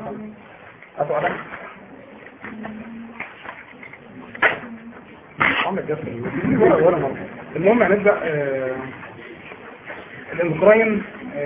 هاتوا عليك عمل جسد ولا ولا مرة المهم هنبدأ آه، الاندوكراين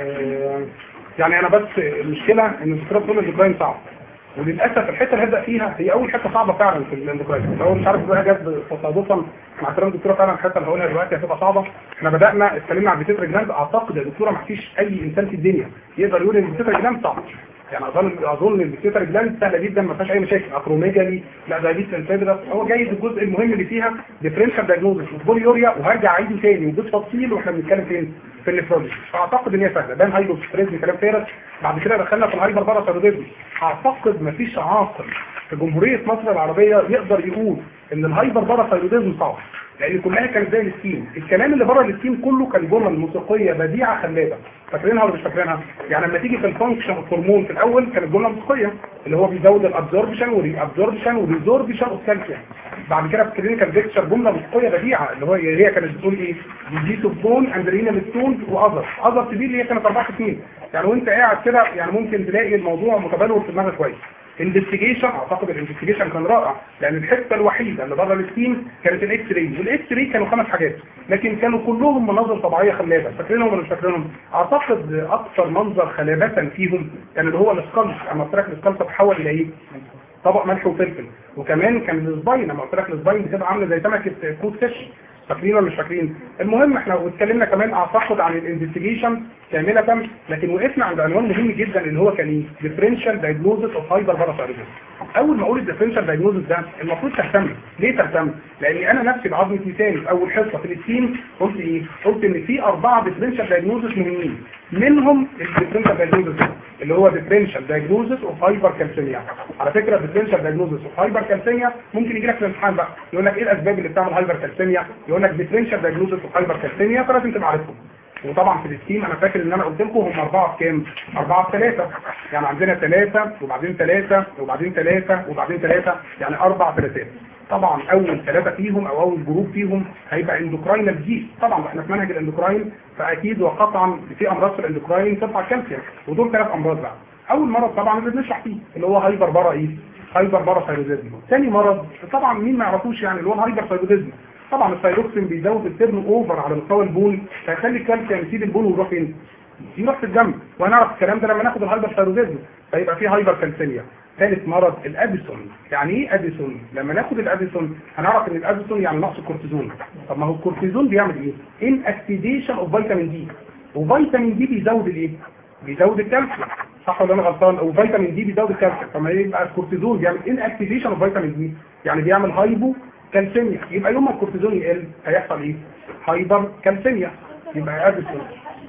آه، يعني انا بس المشكلة ان الدكتوراه بتقول الاندوكراين صعب وللاسف الحته اللي هبدا فيها هي اول حته صعبه فعلا في الاندوكراين لو مش عارف بقى جت تصادفا مع احترام الدكتوره فعلا الحته اللي هقولها دلوقتي هتبقى صعبه احنا بدانا اتكلمنا عن البيتيتر جلاند اعتقد يا دكتوره ما فيش اي انسان في الدنيا يقدر يقول ان البيتيتر جلاند صعب يعني اظن اظن ان البيتيتر جلاند سهله جدا ما فيهاش اي مشاكل اكروميجالي لا دايبيتس انسيدرس هو جايز الجزء المهم اللي فيها ديفرنشال دايجنوزس بوليوريا وهرجع اعيده تاني وجزء تفصيل واحنا بنتكلم فين في النفرولوجي فاعتقد ان هي سهله ده هايبر ستريس كلام فيرس بعد كده دخلنا في الهايبر باراثيروديزم اعتقد ما فيش عاقل في جمهوريه مصر العربيه يقدر يقول ان الهايبر باراثيروديزم صعب لان كلها كانت زي السكين الكلام اللي بره السكين كله كان جمل موسيقيه بديعه خلابه فاكرينها ولا مش فاكرينها يعني لما تيجي في الفانكشن الهرمون في الاول كانت جمله موسيقيه اللي هو بيزود الابزوربشن والري ابزوربشن والريزوربشن والكالسيوم بعد كده في كلينيكال بيكتشر جمله موسيقيه بديعه اللي هو هي كانت بتقول ايه ديزيز اوف بون اند رينال ستون واذر اذر تبي اللي هي كانت اربع سنين يعني وانت قاعد كده يعني ممكن تلاقي الموضوع متبلور في دماغك كويس انفستيجيشن اعتقد الانفستيجيشن كان رائع لان الحته الوحيده اللي بره السكين كانت الاكس راي والاكس راي كانوا خمس حاجات لكن كانوا كلهم مناظر طبيعيه خلابه فاكرينهم ولا مش فاكرينهم اعتقد اكثر منظر خلابه فيهم كان اللي هو السكالس اما قلت لك السكالس تتحول الى ايه طبق ملح وفلفل وكمان كان السباين لما قلت لك السباين بتبقى عامله زي سمكه كوت فيش فاكرين ولا مش فاكرين المهم احنا اتكلمنا كمان اعتقد عن الانفستيجيشن كامله لكن وقفنا عند عنوان مهم جدا اللي هو كان ايه ديفرنشال دايجنوزس اوف هايبر باراثايرويدزم اول ما اقول الديفرنشال دايجنوزس ده المفروض تهتم ليه تهتم لان انا نفسي بعظمه لساني في اول حصه في السين قلت ايه قلت ان في اربعه ديفرنشال دايجنوزس مهمين منهم الديفرنشال دايجنوزس اللي هو ديفرنشال دايجنوزس اوف هايبر كالسيميا على فكره الديفرنشال دايجنوزس اوف هايبر كالسيميا ممكن يجي لك في الامتحان بقى يقول لك ايه الاسباب اللي بتعمل هايبر كالسيميا يقول لك ديفرنشال دايجنوزس اوف هايبر كالسيميا فلازم تبقى عارفهم وطبعا في السكيم انا فاكر ان انا قلت لكم هم اربعه في كام؟ اربعه في ثلاثه يعني عندنا ثلاثه وبعدين ثلاثه وبعدين ثلاثه وبعدين ثلاثه يعني اربع ثلاثات طبعا اول ثلاثه فيهم او اول جروب فيهم هيبقى اندوكراينال ديز طبعا احنا في منهج الاندوكراين فاكيد وقطعا في امراض في الاندوكراين ترفع الكالسيوم ودول ثلاث امراض بقى اول مرض طبعا اللي بنشرح فيه اللي هو هايبر بارا ايه هايبر بارا ثايرويدزم ثاني مرض طبعا مين ما يعرفوش يعني اللي هو الهايبر ثايرويدزم طبعا الثايروكسين بيزود التيرن اوفر على مستوى البول فيخلي الكالسيوم يسيب البول ويروح فين يروح في الجنب وهنعرف الكلام ده لما ناخد الهايبر ثايرويدزم فيبقى فيه هايبر كالسيميا ثالث مرض الاديسون يعني ايه اديسون لما ناخد الاديسون هنعرف ان الاديسون يعني نقص الكورتيزون طب ما هو الكورتيزون بيعمل ايه ان اكتيفيشن اوف فيتامين دي وفيتامين دي بيزود الايه بيزود الكالسيوم صح ولا انا غلطان وفيتامين دي بيزود الكالسيوم طب ما يبقى الكورتيزون بيعمل ان اكتيفيشن اوف فيتامين دي يعني بيعمل هايبو كالسيميا يبقى يوم ما الكورتيزون يقل هيحصل ايه هايبر كالسيميا يبقى اديسون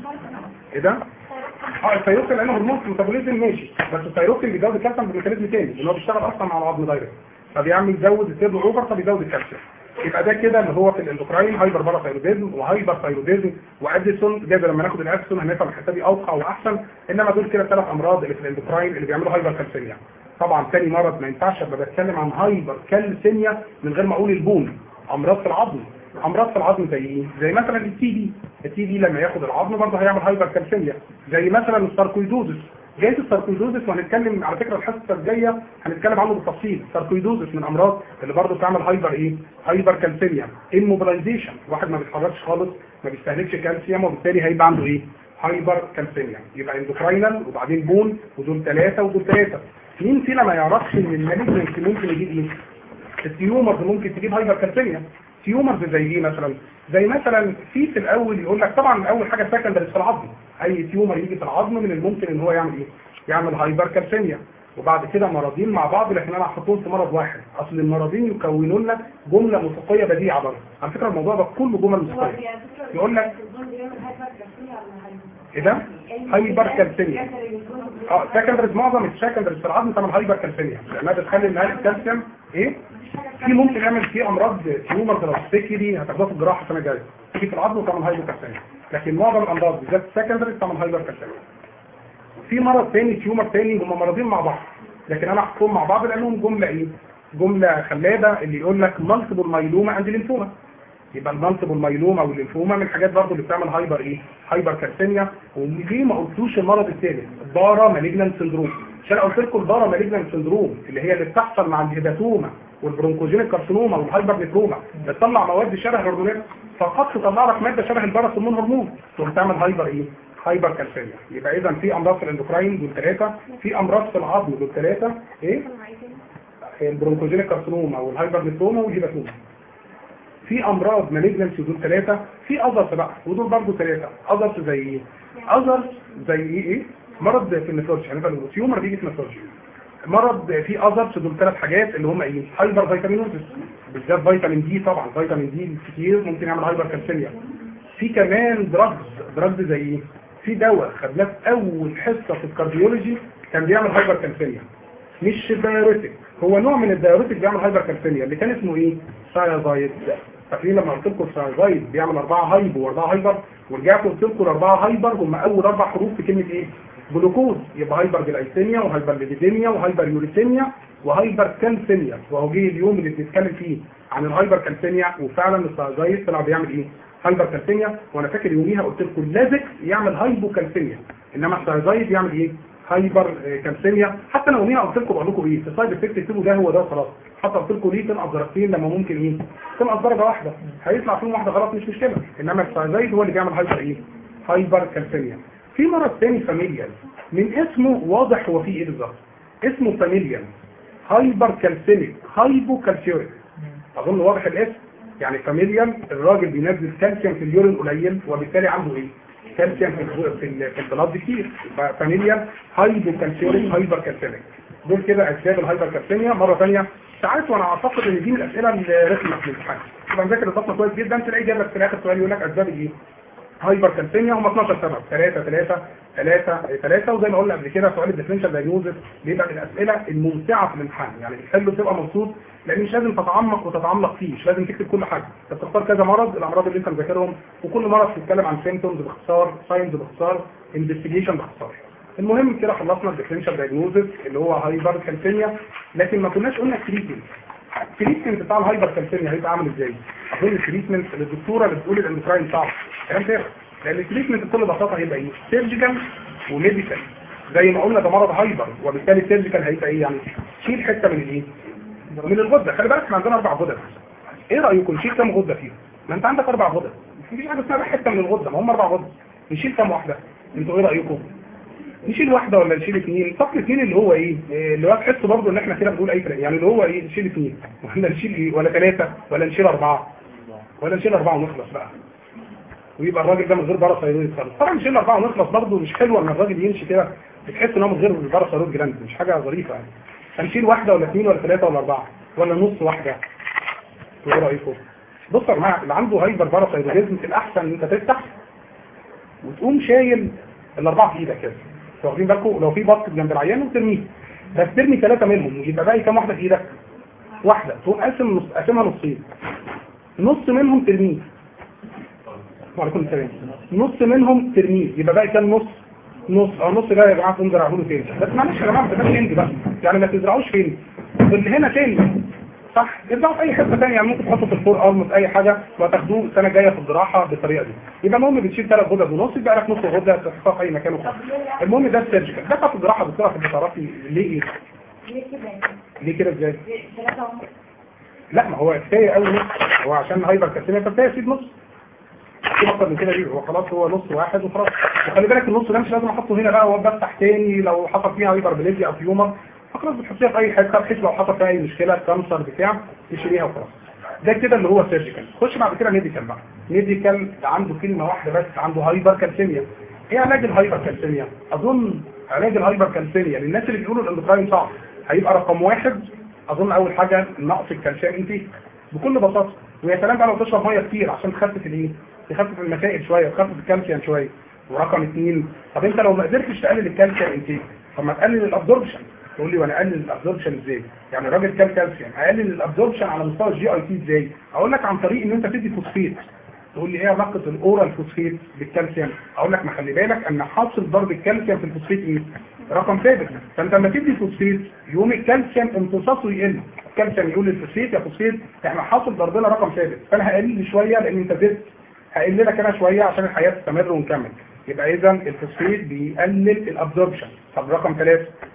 ايه ده اه الثيروكسين لانه هرمون في الميتابوليزم ماشي بس الثيروكسين بيزود الكالسيوم بميكانيزم تاني اللي هو بيشتغل اصلا على العظم دايركت فبيعمل يزود السيرو اوفر فبيزود الكالسيوم يبقى ده كده اللي هو في الاندوكراين هايبر باراثايروديزم وهايبر ثايروديزم واديسون ده لما ناخد الاديسون هنفهم الحته دي اوقع واحسن انما دول كده ثلاث امراض اللي في الاندوكراين اللي بيعملوا هايبر كالسيميا طبعا ثاني مرض ما ينفعش ابقى بتكلم عن هايبر كالسيميا من غير ما اقول البون امراض في العظم امراض في العظم زي ايه زي مثلا التي دي التي دي لما ياخد العظم برضه هيعمل هايبر كالسيميا زي مثلا الساركويدوزس جايز الساركويدوزس وهنتكلم على فكره الحصه الجايه هنتكلم عنه بالتفصيل الساركويدوزس من الامراض اللي برضه بتعمل هايبر ايه هايبر كالسيميا الموبلايزيشن واحد ما بيتحركش خالص ما بيستهلكش كالسيوم وبالتالي هيبقى عنده ايه هايبر كالسيميا يبقى اندوكراينال وبعدين بون ودول ثلاثه ودول ثلاثه مين فينا ما يعرفش ان المالجنس ممكن يجيب ايه التيومرز ممكن تجيب هايبر كالسيميا تيومرز زي ايه مثلا زي مثلا في في الاول يقول لك طبعا اول حاجه سكندري في العظم اي تيومر يجي في العظم من الممكن ان هو يعمل ايه يعمل هايبر كالسيميا وبعد كده مرضين مع بعض لكن انا هحطهم في مرض واحد اصل المرضين يكونوا لنا جمله موسيقيه بديعه برضه على فكره الموضوع ده كله جمل موسيقيه يقول لك ايه ده هايبر كالسيميا اه سكندرز معظم السكندرز في العظم تعمل هايبر كالسيميا لانها بتخلي النهايه الكالسيوم ايه في ممكن يعمل فيه امراض تيومر لو تفتكري هتاخدوها في الجراحه السنه الجايه تيجي في العظم وتعمل هايبر كالسيميا لكن معظم الامراض بالذات السكندرز تعمل هايبر كالسيميا في مرض تاني تيومر تاني هم مرضين مع بعض لكن انا هحطهم مع بعض لانهم جمله ايه جمله خلابه اللي يقول لك مالتيبل مايلوما عند الليمفوما يبقى المالتيبل مايلوما والليمفوما من الحاجات برضه اللي بتعمل هايبر ايه هايبر كالسيميا وليه ما قلتوش المرض الثالث الدارا مالجنان سندروم عشان قلت لكم البارا مالجنان سندروم اللي هي اللي بتحصل مع الهيباتوما والبرونكوجينيك كارسينوما والهايبر نيكروما بتطلع مواد شبه الهرمونات فقد تطلع لك ماده شبه الباراسيمون هرمون تقوم تعمل هايبر ايه؟ هايبر كالسيميا يبقى اذا في امراض في الاندوكراين دول ثلاثه في امراض في العظم دول ثلاثه ايه؟ البرونكوجينيك كارسينوما والهايبر نيكروما والهيباتوما في امراض مالجنسي دول ثلاثه في اذرز بقى ودول برضه ثلاثه اذرز زي ايه؟ اذرز زي ايه ايه؟ مرض في النفرولوجي هنبقى التيومر بيجي في النفرولوجي مرض في اذرز دول ثلاث حاجات اللي هم ايه؟ هايبر فيتامينوزس بالذات فيتامين دي طبعا فيتامين دي كتير ممكن يعمل هايبر كالسيميا في كمان دراجز دراجز زي ايه؟ في دواء خدناه في اول حصه في الكارديولوجي كان بيعمل هايبر كالسيميا مش دايوريتك هو نوع من الدايوريتك بيعمل هايبر كالسيميا اللي كان اسمه ايه؟ سايازايد فاكرين لما قلت لكم السايازايد بيعمل اربعه هايبو واربعه هايبر ورجعت قلت لكم الاربعه هايبر هم اول اربع حروف في كلمه ايه؟ جلوكوز يبقى هايبر جلايسيميا وهايبر ليبيديميا وهايبر يوريسيميا وهايبر كالسيميا وهو جه اليوم اللي بنتكلم فيه عن الهايبر كالسيميا وفعلا السايازايد طلع بيعمل ايه؟ هايبر كالسيميا وانا فاكر يوميها قلت لكم لازك يعمل هايبو كالسيميا انما السايازايد يعمل ايه؟ هايبر كالسيميا حتى انا يوميها قلت لكم بقول لكم ايه السايد افكت اكتبوا ده هو ده خلاص حتى قلت لكم ليه تنقص درجتين لما ممكن ايه تنقص درجه واحده هيطلع فيهم واحده غلط مش مشكله انما السايزايد هو اللي بيعمل هايبر ايه هايبر كالسيميا في مرض تاني فاميليال من اسمه واضح هو فيه ايه بالظبط اسمه فاميليال هايبر كالسيميك هايبو كالسيوريك اظن واضح الاسم يعني فاميليال الراجل بينزل كالسيوم في اليورين قليل وبالتالي عنده ايه كالسيوم في ال في, ال في البلاد كتير فاميليال هايبو كالسيوريك هايبر كالسيميك دول كده اسباب الهايبر كالسيميا مره ثانيه ساعات وانا اعتقد ان دي من الاسئله الرخمه في الامتحان تبقى مذاكر الفصل كويس جدا تلاقي جاب لك في الاخر سؤال يقول لك اسباب ايه هايبر كالسيميا هم 12 سبب 3 3 3 3 وزي ما قلنا قبل كده سؤال الديفرنشال دايجنوزس بيبقى من الاسئله الممتعه في الامتحان يعني بتحله تبقى مبسوط لان مش لازم تتعمق وتتعمق فيه مش لازم تكتب كل حاجه انت بتختار كذا مرض الامراض اللي انت مذاكرهم وكل مرض بتتكلم عن سيمتومز باختصار ساينز باختصار انفستيجيشن باختصار المهم كده خلصنا الديفرنشال دايجنوزس اللي هو هايبر كالسيميا لكن ما كناش قلنا التريتمنت التريتمنت بتاع الهايبر كالسيميا هيبقى عامل ازاي؟ اظن التريتمنت اللي الدكتوره اللي بتقول الاندوكراين صعب كلام فارغ لان التريتمنت بكل بساطه هيبقى ايه؟ سيرجيكال وميديكال زي ما قلنا ده مرض هايبر وبالتالي السيرجيكال هيبقى ايه يعني؟ شيل حته من الايه؟ من الغده خلي بالك احنا عندنا اربع غدد ايه رايكم نشيل كام غده فيهم؟ ما انت عندك اربع غدد مفيش حاجه اسمها حته من الغده ما هم اربع غدد نشيل كام واحده؟ انتوا ايه رايكم؟ نشيل واحده ولا نشيل اثنين طب اثنين اللي هو ايه اللي هو تحس برضه ان احنا كده بنقول اي كلام يعني اللي هو ايه نشيل اثنين ولا نشيل ايه ولا ثلاثه ولا نشيل اربعه ولا نشيل اربعه ونخلص بقى ويبقى الراجل ده من غير باراسايرويد خالص طبعا نشيل اربعه ونخلص برضه مش حلوه ان الراجل يمشي كده بتحس ان هو من غير باراسايرويد جلاند مش حاجه ظريفه يعني هنشيل واحده ولا اثنين ولا ثلاثه ولا اربعه ولا نص واحده ايه رايكم بص يا جماعه اللي عنده هايبر باراسايرويدزم الاحسن ان انت تفتح وتقوم شايل الاربعه في ايدك كده واخدين بالكم لو في باسكت جنب العيان وترميه بس ترمي ثلاثه منهم ويبقى باقي كام واحده في ايدك واحده تقوم قاسم نص قاسمها نصين نص منهم ترميه وعليكم السلام نص منهم ترميه يبقى باقي كام نص نص اه نص ده يا جماعه تقوم زرعوه له تاني بس معلش يا جماعه ما تبقاش هندي بقى يعني ما تزرعوش فين اللي هنا تاني صح ارجعوا في اي حته ثانيه يعني ممكن تحطوا في الفور ارم في اي حاجه وتاخدوه السنه الجايه في الجراحه بالطريقه دي يبقى المهم بتشيل ثلاث غدد ونص يبقى لك نص غده تحطها في اي مكان وخلاص المهم ده السيرجيكال ده في الجراحه بتعرف بتعرفي ليه ايه ليه كده ليه كده ازاي ثلاثة ونص لا ما هو كفايه قوي نص هو عشان هايبر كالسيميا فكفايه سيب نص في اكتر من كده ليه هو خلاص هو نص واحد وخلاص وخلي بالك النص ده مش لازم احطه هنا بقى وبفتح تاني لو حصل فيها هايبر بليزيا او تيومر فخلاص بتحطيها في اي حته بحيث لو حصل فيها اي مشكله كانسر بتاع تشيليها وخلاص ده كده اللي هو سيرجيكال خش بعد كده ميديكال بقى ميديكال عنده كلمه واحده بس عنده هايبر كالسيميا ايه علاج الهايبر كالسيميا اظن علاج الهايبر كالسيميا للناس اللي بيقولوا الاندوكراين صعب هيبقى رقم واحد اظن اول حاجه نقص الكالسيوم انتي بكل بساطه ويا سلام بقى لو تشرب ميه كتير عشان تخفف الايه تخفف المسائل شويه تخفف الكالسيوم شويه ورقم اثنين طب انت لو ما قدرتش تقلل الكالسيوم انتيك طب ما تقلل الابزوربشن تقول لي وانا اقلل الابزوربشن ازاي يعني الراجل كام كالسيوم اقلل الابزوربشن على مستوى الجي اي تي ازاي اقول لك عن طريق ان انت تدي فوسفيت تقول لي ايه علاقه الاورال فوسفيت بالكالسيوم اقول لك ما خلي بالك ان حاصل ضرب الكالسيوم في الفوسفيت ايه رقم ثابت فانت لما تدي فوسفيت يقوم الكالسيوم امتصاصه يقل الكالسيوم يقول للفوسفيت يا فوسفيت احنا حاصل ضربنا رقم ثابت فانا هقلل شويه لان انت زدت هقلل لك انا شويه عشان الحياه تستمر ونكمل يبقى اذا الفوسفيت بيقلل الابزوربشن طب رقم ثلاثة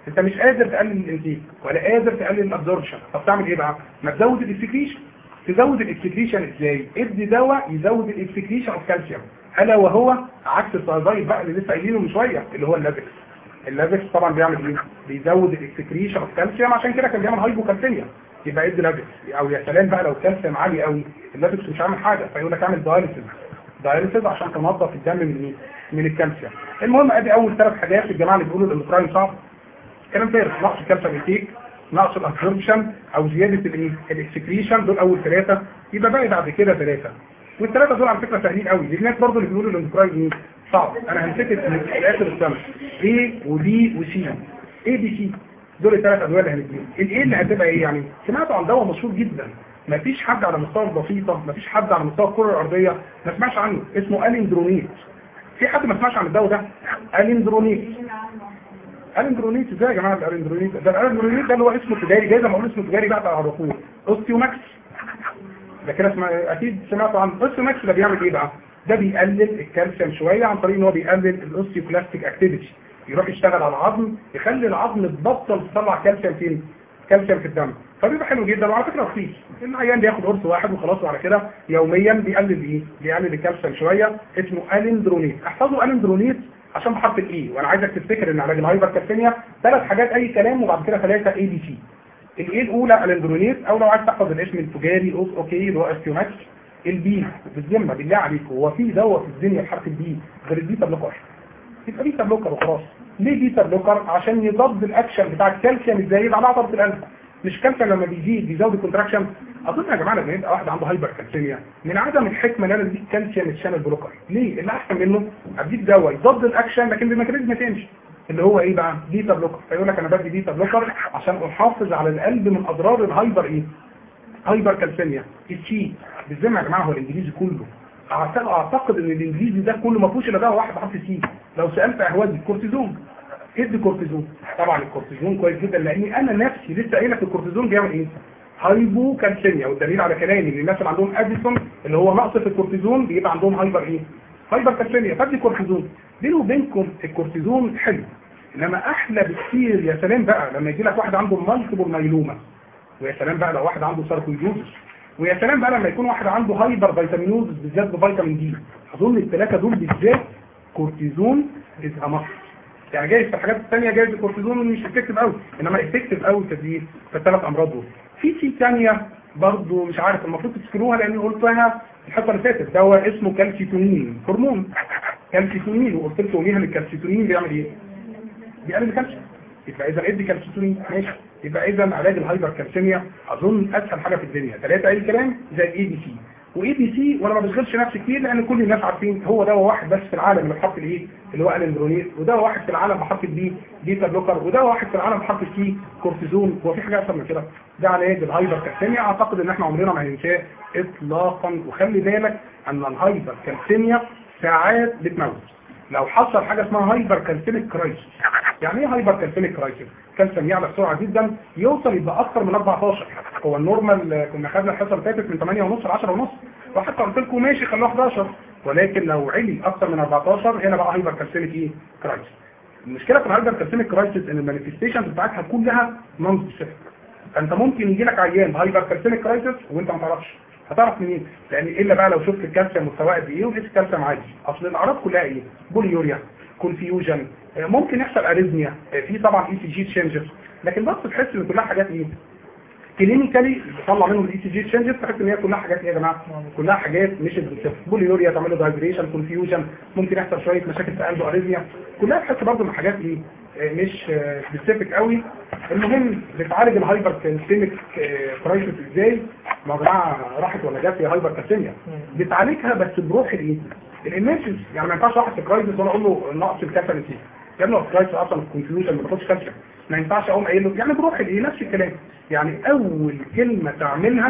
انت مش قادر تقلل الانتيك ولا قادر تقلل الابزوربشن طب تعمل ايه بقى ما تزود الاكسكريشن تزود الاكسكريشن ازاي ادي دواء يزود الاكسكريشن اوف كالسيوم الا وهو عكس السايزايد بقى اللي لسه قايلينه من شويه اللي هو اللافكس اللافكس طبعا بيعمل ايه بيزود الاكسكريشن اوف كالسيوم عشان كده كان بيعمل هايبوكالسيميا يبقى ادي لافكس او يا سلام بقى لو الكالسيوم عالي قوي اللافكس مش عامل حاجه فيقول لك اعمل دايليسيس دايليسيس عشان تنظف الدم من ايه من الكالسيوم المهم ادي اول ثلاث حاجات الجماعه اللي بيقولوا الاندوكراين صعب كلام فارغ نقص الكالسيوم انتيك نقص الابسوربشن او زياده الايه الاكسكريشن دول اول ثلاثه يبقى باقي بعد كده ثلاثه والثلاثه دول على فكره سهلين قوي لان الناس برضه اللي بيقولوا الاندوكراين ايه صعب انا همسكت من اخر السنه A وبي وسي اي بي سي دول الثلاث ادويه اللي هنديهم الايه اللي هتبقى ايه يعني سمعتوا عن دواء مشهور جدا مفيش حد على مستوى البسيطه مفيش حد على مستوى الكره الارضيه ما سمعش عنه اسمه اليندرونيت في حد ما سمعش عن الدواء ده اليندرونيت الالندرونيت ازاي يا جماعه الالندرونيت ده الالندرونيت ده اللي هو اسمه تجاري جاي زي ما اقول اسمه تجاري بقى تعرفوه اوستيوماكس ده كده اسمه اكيد سمعتوا عن اوستيوماكس ده بيعمل ايه بقى ده بيقلل الكالسيوم شويه عن طريق ان هو بيقلل الاوستيوبلاستيك اكتيفيتي يروح يشتغل على العظم يخلي العظم تبطل تطلع كالسيوم فين كالسيوم في الدم فبيبقى حلو جدا وعلى فكره رخيص العيان بياخد قرص واحد وخلاص وعلى كده يوميا بيقلل ايه بيقلل الكالسيوم شويه اسمه الندرونيت احفظوا الندرونيت عشان بحرف الاي وانا عايزك تفتكر ان علاج الهايبر كالسيميا ثلاث حاجات اي كلام وبعد كده ثلاثه اي بي سي الاي الاولى الاندرونيت او لو عايز تحفظ الاسم التجاري الاوس اوكي اللي هو استيوماكس البي بالذمه بالله عليك هو في دواء في الدنيا بحرف البي غير البيتا بلوكر يبقى بيتا بلوكر وخلاص ليه بيتا بلوكر عشان يضاد الاكشن بتاع الكالسيوم الزايد على عضله القلب مش كالسيوم لما بيزيد بيزود الكونتراكشن اظن يا جماعه لما يبقى واحد عنده هايبر كالسيميا من عدم الحكمه ان انا اديك كالسيوم الشانل بلوكر ليه اللي احسن منه اديك دواء يضاد الاكشن لكن بميكانيزم تاني اللي هو ايه بقى بيتا بلوكر فيقول لك انا بدي بيتا بلوكر عشان احافظ على القلب من اضرار الهايبر ايه هايبر كالسيميا الشي بالذمه يا جماعه هو الانجليزي كله أعتقد, اعتقد ان الانجليزي ده كله ما فيهوش الا دواء واحد بحرف سي لو سالت اهوادي الكورتيزون ادي كورتيزون طبعا الكورتيزون كويس جدا لاني انا نفسي لسه قايل لك الكورتيزون بيعمل ايه هايبو كالسيميا والدليل على كلامي ان الناس اللي عندهم اديسون اللي هو نقص في الكورتيزون بيبقى عندهم هايبر ايه هايبر كالسيميا فادي كورتيزون بيني وبينكم الكورتيزون حلو انما احلى بكتير يا سلام بقى لما يجي لك واحد عنده مالتيبل مايلوما ويا سلام بقى لو واحد عنده ساركويدوزس ويا سلام بقى لما يكون واحد عنده هايبر فيتامينوز بالذات بفيتامين دي اظن الثلاثه دول بالذات كورتيزون از مصر يعني جايز في الحاجات الثانيه جايز الكورتيزون مش افكتيف قوي انما افكتيف قوي في في الثلاث امراض دول في سي ثانيه برضه مش عارف المفروض تفتكروها لان قلتها الحلقه اللي فاتت دواء اسمه كالسيتونين هرمون كالسيتونين وقلت لكم يوميها ان الكالسيتونين بيعمل ايه؟ بيقلل الكالسيوم يبقى اذا ادي كالسيتونين ماشي يبقى اذا علاج الهايبر كالسيميا اظن اسهل حاجه في الدنيا ثلاثه اي كلام زي الاي بي سي واي بي سي وانا ما بشغلش نفسي كتير لان كل الناس عارفين هو دواء واحد بس في العالم اللي بحرف الايه اللي هو الندرونيت ودواء واحد في العالم بحرف البي بيتا بلوكر ودواء واحد في العالم بحرف السي كورتيزون هو في حاجه اكتر من كده ده علاج الهايبر كالسيميا اعتقد ان احنا عمرنا ما هننساه اطلاقا وخلي بالك ان الهايبر كالسيميا ساعات بتموت لو حصل حاجه اسمها هايبر كالسيميك كرايسيس يعني ايه هايبر كالسيميك كرايسيس كالسيوم يعلى بسرعه جدا يوصل يبقى اكتر من 14 هو النورمال كنا خدنا الحصه اللي فاتت من 8 ونص ل 10 ونص وحتى قلت لكم ماشي خلوه 11 ولكن لو علي اكتر من 14 هنا بقى هايبر كالسيميك ايه كرايسيس المشكله في الهايبر كالسيميك كرايسيس ان المانيفستيشن بتاعتها كلها نون سبيسيفيك فانت ممكن يجي لك عيان بهايبر كالسيميك كرايسيس وانت ما تعرفش هتعرف منين لان الا بقى لو شفت الكالسيوم مستواه قد ايه وقيس الكالسيوم عادي اصل الاعراض كلها ايه بوليوريا كونفيوجن ممكن يحصل اريزميا في طبعا اي سي جي تشينجز لكن بس تحس ان كلها حاجات ايه كلينيكالي بيطلع منهم الاي سي جي تشينجز تحس ان هي كلها حاجات ايه يا جماعه كلها حاجات مش سبيسيفيك بوليوريا تعمل له دايبريشن كونفيوجن ممكن يحصل شويه مشاكل في قلبه اريزميا كلها تحس برضه من حاجات ايه مش سبيسيفيك قوي المهم بتعالج الهايبر كالسيميك كرايسيس ازاي ما يا جماعه راحت ولا جت هي هايبر كالسيميا بتعالجها بس بروح الايه الانيشنز يعني ما ينفعش واحد في كرايسيس وانا اقول له نقص الكالسيوم يا ابني الكرايسيس اصلا الكونفيوجن ما بتاخدش كالسيوم ما ينفعش اقوم قايل له يعني بروح الايه نفس الكلام يعني اول كلمه تعملها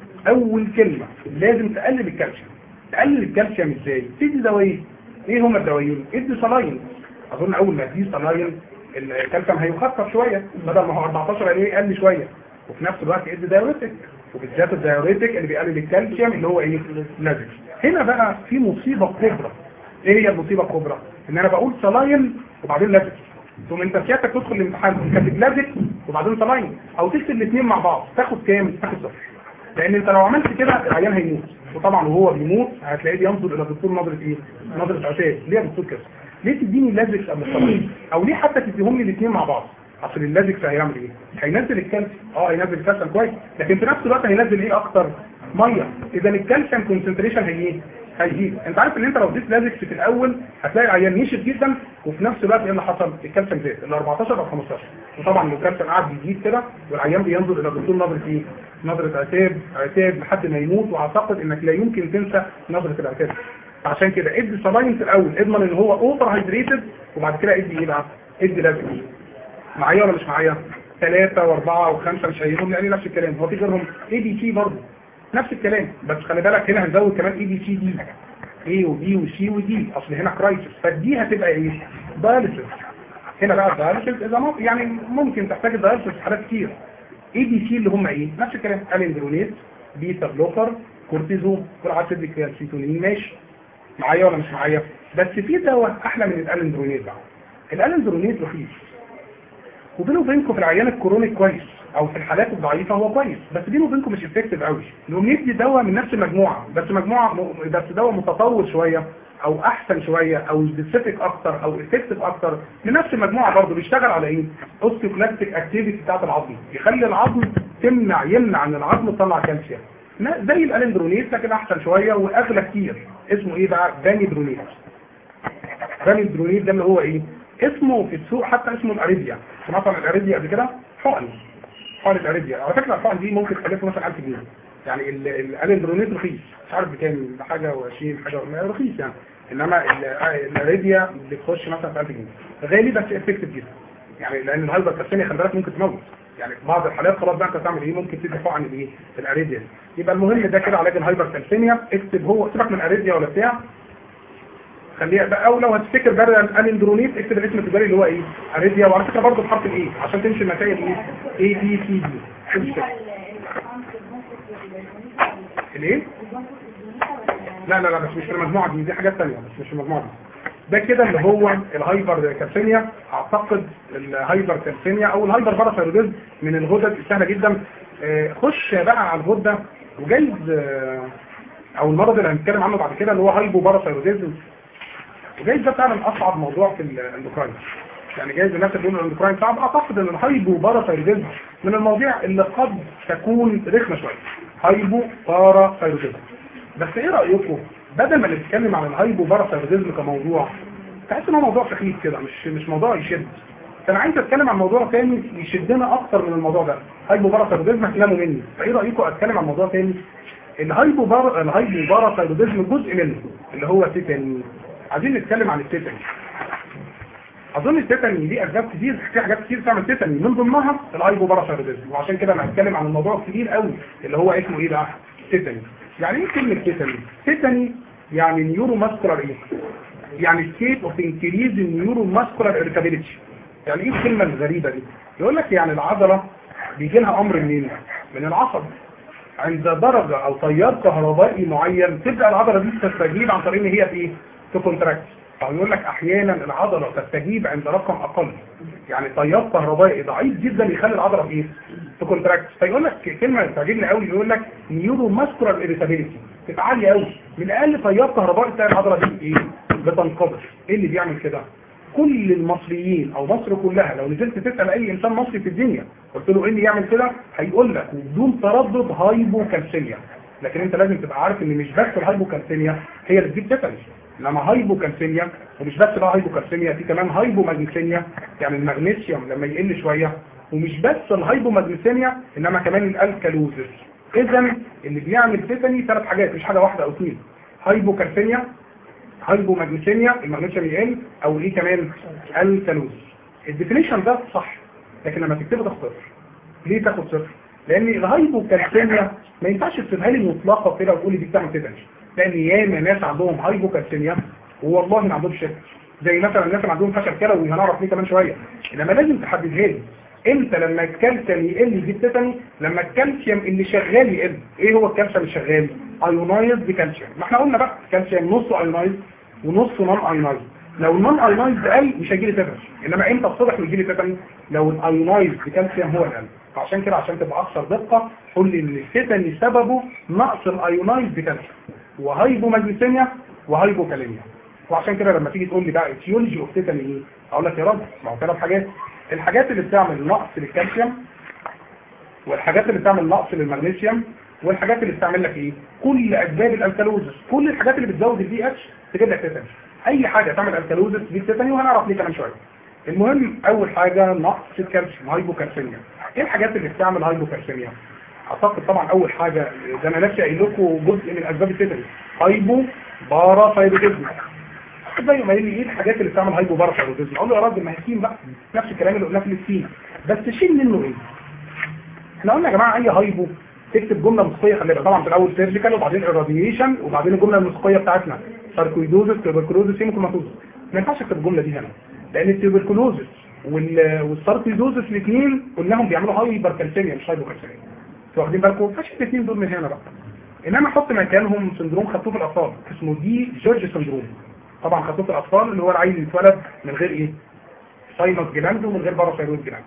اول كلمه لازم تقلل الكالسيوم تقلل الكالسيوم ازاي تدي دوايين ايه هما الدوايين ادي صلاين اظن اول ما تدي صلاين الكالسيوم هيخفف شويه بدل ما هو 14 يعني يقل شويه وفي نفس الوقت ادي دايوريتك وبالذات الدايوريتك اللي بيقلل الكالسيوم اللي هو ايه لازم هنا بقى في مصيبه كبرى ايه هي المصيبه الكبرى ان انا بقول صلاين وبعدين لازم ثم انت سيادتك تدخل الامتحان كاتب لازق وبعدين سلاين او تكتب الاثنين مع بعض تاخد كام تاخد صفر لان انت لو عملت كده العيان هيموت وطبعا وهو بيموت هتلاقيه بينظر الى الدكتور نظره ايه نظره عتاب ليه يا دكتور كده ليه تديني لازق قبل السلاين او ليه حتى تديهم لي الاثنين مع بعض اصل اللازق هيعمل ايه هينزل الكالسيوم اه هينزل الكالسيوم كويس لكن في نفس الوقت هينزل ايه اكتر ميه اذا الكالسيوم كونسنتريشن هي ايه هيزيد انت عارف ان انت لو اديت لازكس في الاول هتلاقي العيان نشف جدا وفي نفس الوقت ايه اللي حصل الكالسيوم زاد ال 14 او 15 وطبعا لو الكالسيوم قعد يزيد كده والعيان بينظر الى الدكتور نظره ايه نظره عتاب عتاب لحد ما يموت واعتقد انك لا يمكن تنسى نظره العتاب عشان كده ادي سلاين في الاول اضمن ان هو اوفر هيدريتد وبعد كده ادي ايه بقى ادي لازكس معايا ولا مش معايا ثلاثة واربعة وخمسة مش هيهم يعني نفس الكلام هو في غيرهم اي دي سي برضه نفس الكلام بس خلي بالك هنا هنزود كمان اي بي سي دي اي وبي وسي ودي اصل هنا كرايسيس فدي هتبقى ايه دايليسيس هنا بقى الدايليسيس اذا ممكن يعني ممكن تحتاج الدايليسيس في حالات كتير اي بي سي اللي هم ايه نفس الكلام الندرونيت بيتا بلوكر كورتيزون جرعه تدرك السيتونين ماشي معايا ولا مش معايا بس في دواء احلى من الالندرونيت بقى الالندرونيت رخيص وبينه وبينكم في العيان الكرونيك كويس او في الحالات الضعيفه هو كويس بس بينه وبينكم مش افكتيف قوي نقوم ندي دواء من نفس المجموعه بس مجموعه م- بس دواء متطور شويه او احسن شويه او سبيسيفيك اكتر او افكتيف اكتر من نفس المجموعه برضه بيشتغل على ايه اوستيوكلاستيك اكتيفيتي بتاعت العظم يخلي العظم تمنع يمنع ان العظم تطلع كالسيوم نا- زي الالندرونيت لكن احسن شويه واغلى كتير اسمه ايه بقى بانيدرونيت بانيدرونيت ده اللي هو ايه اسمه في السوق حتى اسمه الاريديا سمعت عن الاريديا قبل كده حقن حقن الاريديا على فكره الحقن دي ممكن تكلفه مثلا 1000 جنيه يعني ال- الالندرونيت رخيص مش عارف بكام بحاجه و20 حاجه و- رخيص يعني انما ال- الاريديا بتخش مثلا في 1000 جنيه غالي بس افكتيف جدا يعني لان الهايبر كالسيميا خلي بالك ممكن تموت يعني في بعض الحالات خلاص بقى انت تعمل ايه ممكن تدي حقن الايه الاريديا يبقى المهم ده كده علاج الهايبر كالسيميا اكتب هو سيبك من الاريديا ولا بتاع خليها بقى او لو هتفتكر بقى الالندرونيت اكتب الاسم التجاري اللي هو ايه اريديا وعلى فكره برضه بحرف الايه عشان تمشي المسائل ايه اي بي سي دي تمشي كده. الايه لا لا لا بس مش في المجموعه دي دي حاجات ثانيه بس مش في المجموعه دي ده كده اللي هو الهايبر كالسيميا اعتقد الهايبر كالسيميا او الهايبر باراثايروديزم من الغدد السهله جدا آه، خش بقى على الغده وجايز آه، او المرض اللي هنتكلم عنه بعد كده اللي هو هايبو باراثايروديزم وجايز ده فعلا اصعب موضوع في الاندوكراين يعني جايز الناس اللي بيقولوا الاندوكراين صعب اعتقد ان الهايبو باراثايروديزم من المواضيع اللي قد تكون رخمه شويه هايبو باراثايروديزم بس ايه رايكم بدل ما نتكلم عن الهايبو باراثايروديزم كموضوع تحس ان هو موضوع سخيف كده مش مش موضوع يشد فانا عايز اتكلم عن موضوع تاني يشدنا اكتر من الموضوع ده هايبو باراثايروديزم هتناموا مني فايه رايكم اتكلم عن موضوع تاني الهايبو بار الهايبو باراثايروديزم جزء منه اللي هو تيتاني عايزين نتكلم عن التيتاني اظن التيتاني دي اسباب كتير في حاجات كتير تعمل تيتاني من ضمنها الهايبو باراثايروديزم وعشان كده انا هتكلم عن الموضوع الكبير قوي اللي هو اسمه ايه بقى تيتاني يعني ايه كلمه تيتاني تيتاني يعني نيورو ماسكولار ايه يعني ستيت اوف انكريز النيورو ماسكولار ارتابيليتي يعني ايه الكلمه الغريبه دي يقول لك يعني العضله بيجي لها امر منين من العصب عند درجة او تيار كهربائي معين تبدأ العضلة دي تستجيب عن طريق ان هي في تكونتراكت او يقول لك احيانا العضلة تستجيب عند رقم اقل يعني تيار كهربائي ضعيف جدا يخلي العضلة في ايه تكونتراكت فيقول لك كلمة تعجبني قوي يقول لك نيورو ماسكولار اريتابيليتي تبقى عالية قوي من اقل تيار كهربائي تلاقي العضلة دي ايه بتنقبض ايه اللي بيعمل كده كل المصريين او مصر كلها لو نزلت تسال اي انسان مصري في الدنيا قلت له ايه اللي يعمل كده هيقول لك بدون تردد هايبوكالسيميا لكن انت لازم تبقى عارف ان مش بس الهايبوكالسيميا هي اللي تجيب تيتانس انما هايبوكالسيميا ومش بس بقى هايبوكالسيميا في كمان هايبوماجنيسيميا يعني المغنيسيوم لما يقل شويه ومش بس الهايبوماجنيسيميا انما كمان الالكالوزس اذا اللي بيعمل تيتاني ثلاث حاجات مش حاجه واحده او اثنين هايبوكالسيميا هايبوماجنيسيميا المغنيسيوم يقل او ايه كمان الكالوز الديفينيشن ده صح لكن لما تكتبه تاخد صفر ليه تاخد صفر لان الهايبوكالسيميا ما ينفعش تسيبها لي مطلقه كده وتقول لي دي بتعمل كده لان ياما ناس عندهم هايبوكالسيميا والله ما عندهمش شك زي مثلا الناس اللي عندهم فشل كلوي هنعرف ليه كمان شويه انما لازم تحددها لي امتى لما الكالسيوم يقل يجيب تيتاني لما الكالسيوم اللي شغال يقل ايه هو الكالسيوم اللي شغال ايونايز بكالسيوم ما احنا قلنا بقى كالسيوم نصه ايونايز ونصه نون ايونايز لو النون ايونايزد قل مش هيجي لي تيتاني انما امتى اتضح ويجي لي تيتاني لو الايونايزد كالسيوم هو اللي قل فعشان كده عشان تبقى اكثر دقه قول لي ان التيتاني سببه نقص الايونايزد كالسيوم وهايبو ماجنيسيميا وهايبو كاليميا وعشان كده لما تيجي تقول لي بقى اتيولوجي اوف تيتاني ايه اقول لك يا راجل ما هو ثلاث حاجات الحاجات اللي بتعمل نقص للكالسيوم والحاجات اللي بتعمل نقص للمغنيسيوم والحاجات اللي بتعمل لك ايه كل اسباب الالكالوزس كل الحاجات اللي بتزود الدي اتش تجيب لك تيتاني اي حاجه تعمل الكالوزس دي تيتاني وهنعرف ليه كمان شويه المهم اول حاجه نقص الكالسيوم هايبوكالسيميا ايه الحاجات اللي بتعمل هايبوكالسيميا اعتقد طبعا اول حاجه ده انا نفسي قايل لكم جزء من اسباب التيتاني هايبو بارا ثايرويدزم زي ما يقول لي ايه الحاجات اللي بتعمل هايبو بارا ثايرويدزم اقول له يا راجل ما هي سين بقى نفس الكلام اللي قلناه في السين بس شيل منه ايه احنا قلنا يا جماعه اي هايبو تكتب جمله نسقيه خلي بالك طبعا في الاول سيرجيكال وبعدين الراديشن وبعدين الجمله النسقيه بتاعتنا ساركويدوزس تيوبركلوزس هيموكروماتوزس ما ينفعش اكتب الجمله دي هنا لان التيوبركلوزس وال- والساركويدوزس الاثنين قلناهم بيعملوا هايبر كالسيميا مش هايبوكالسيميا انتوا واخدين بالكم فاش الاثنين دول من هنا بقى انما احط مكانهم سندروم خطوط الاطفال اسمه دي جورج سندروم طبعا خطوط الاطفال اللي هو العيل اللي اتولد من غير ايه ساينس جلاند ومن غير باراثايرويد جلاند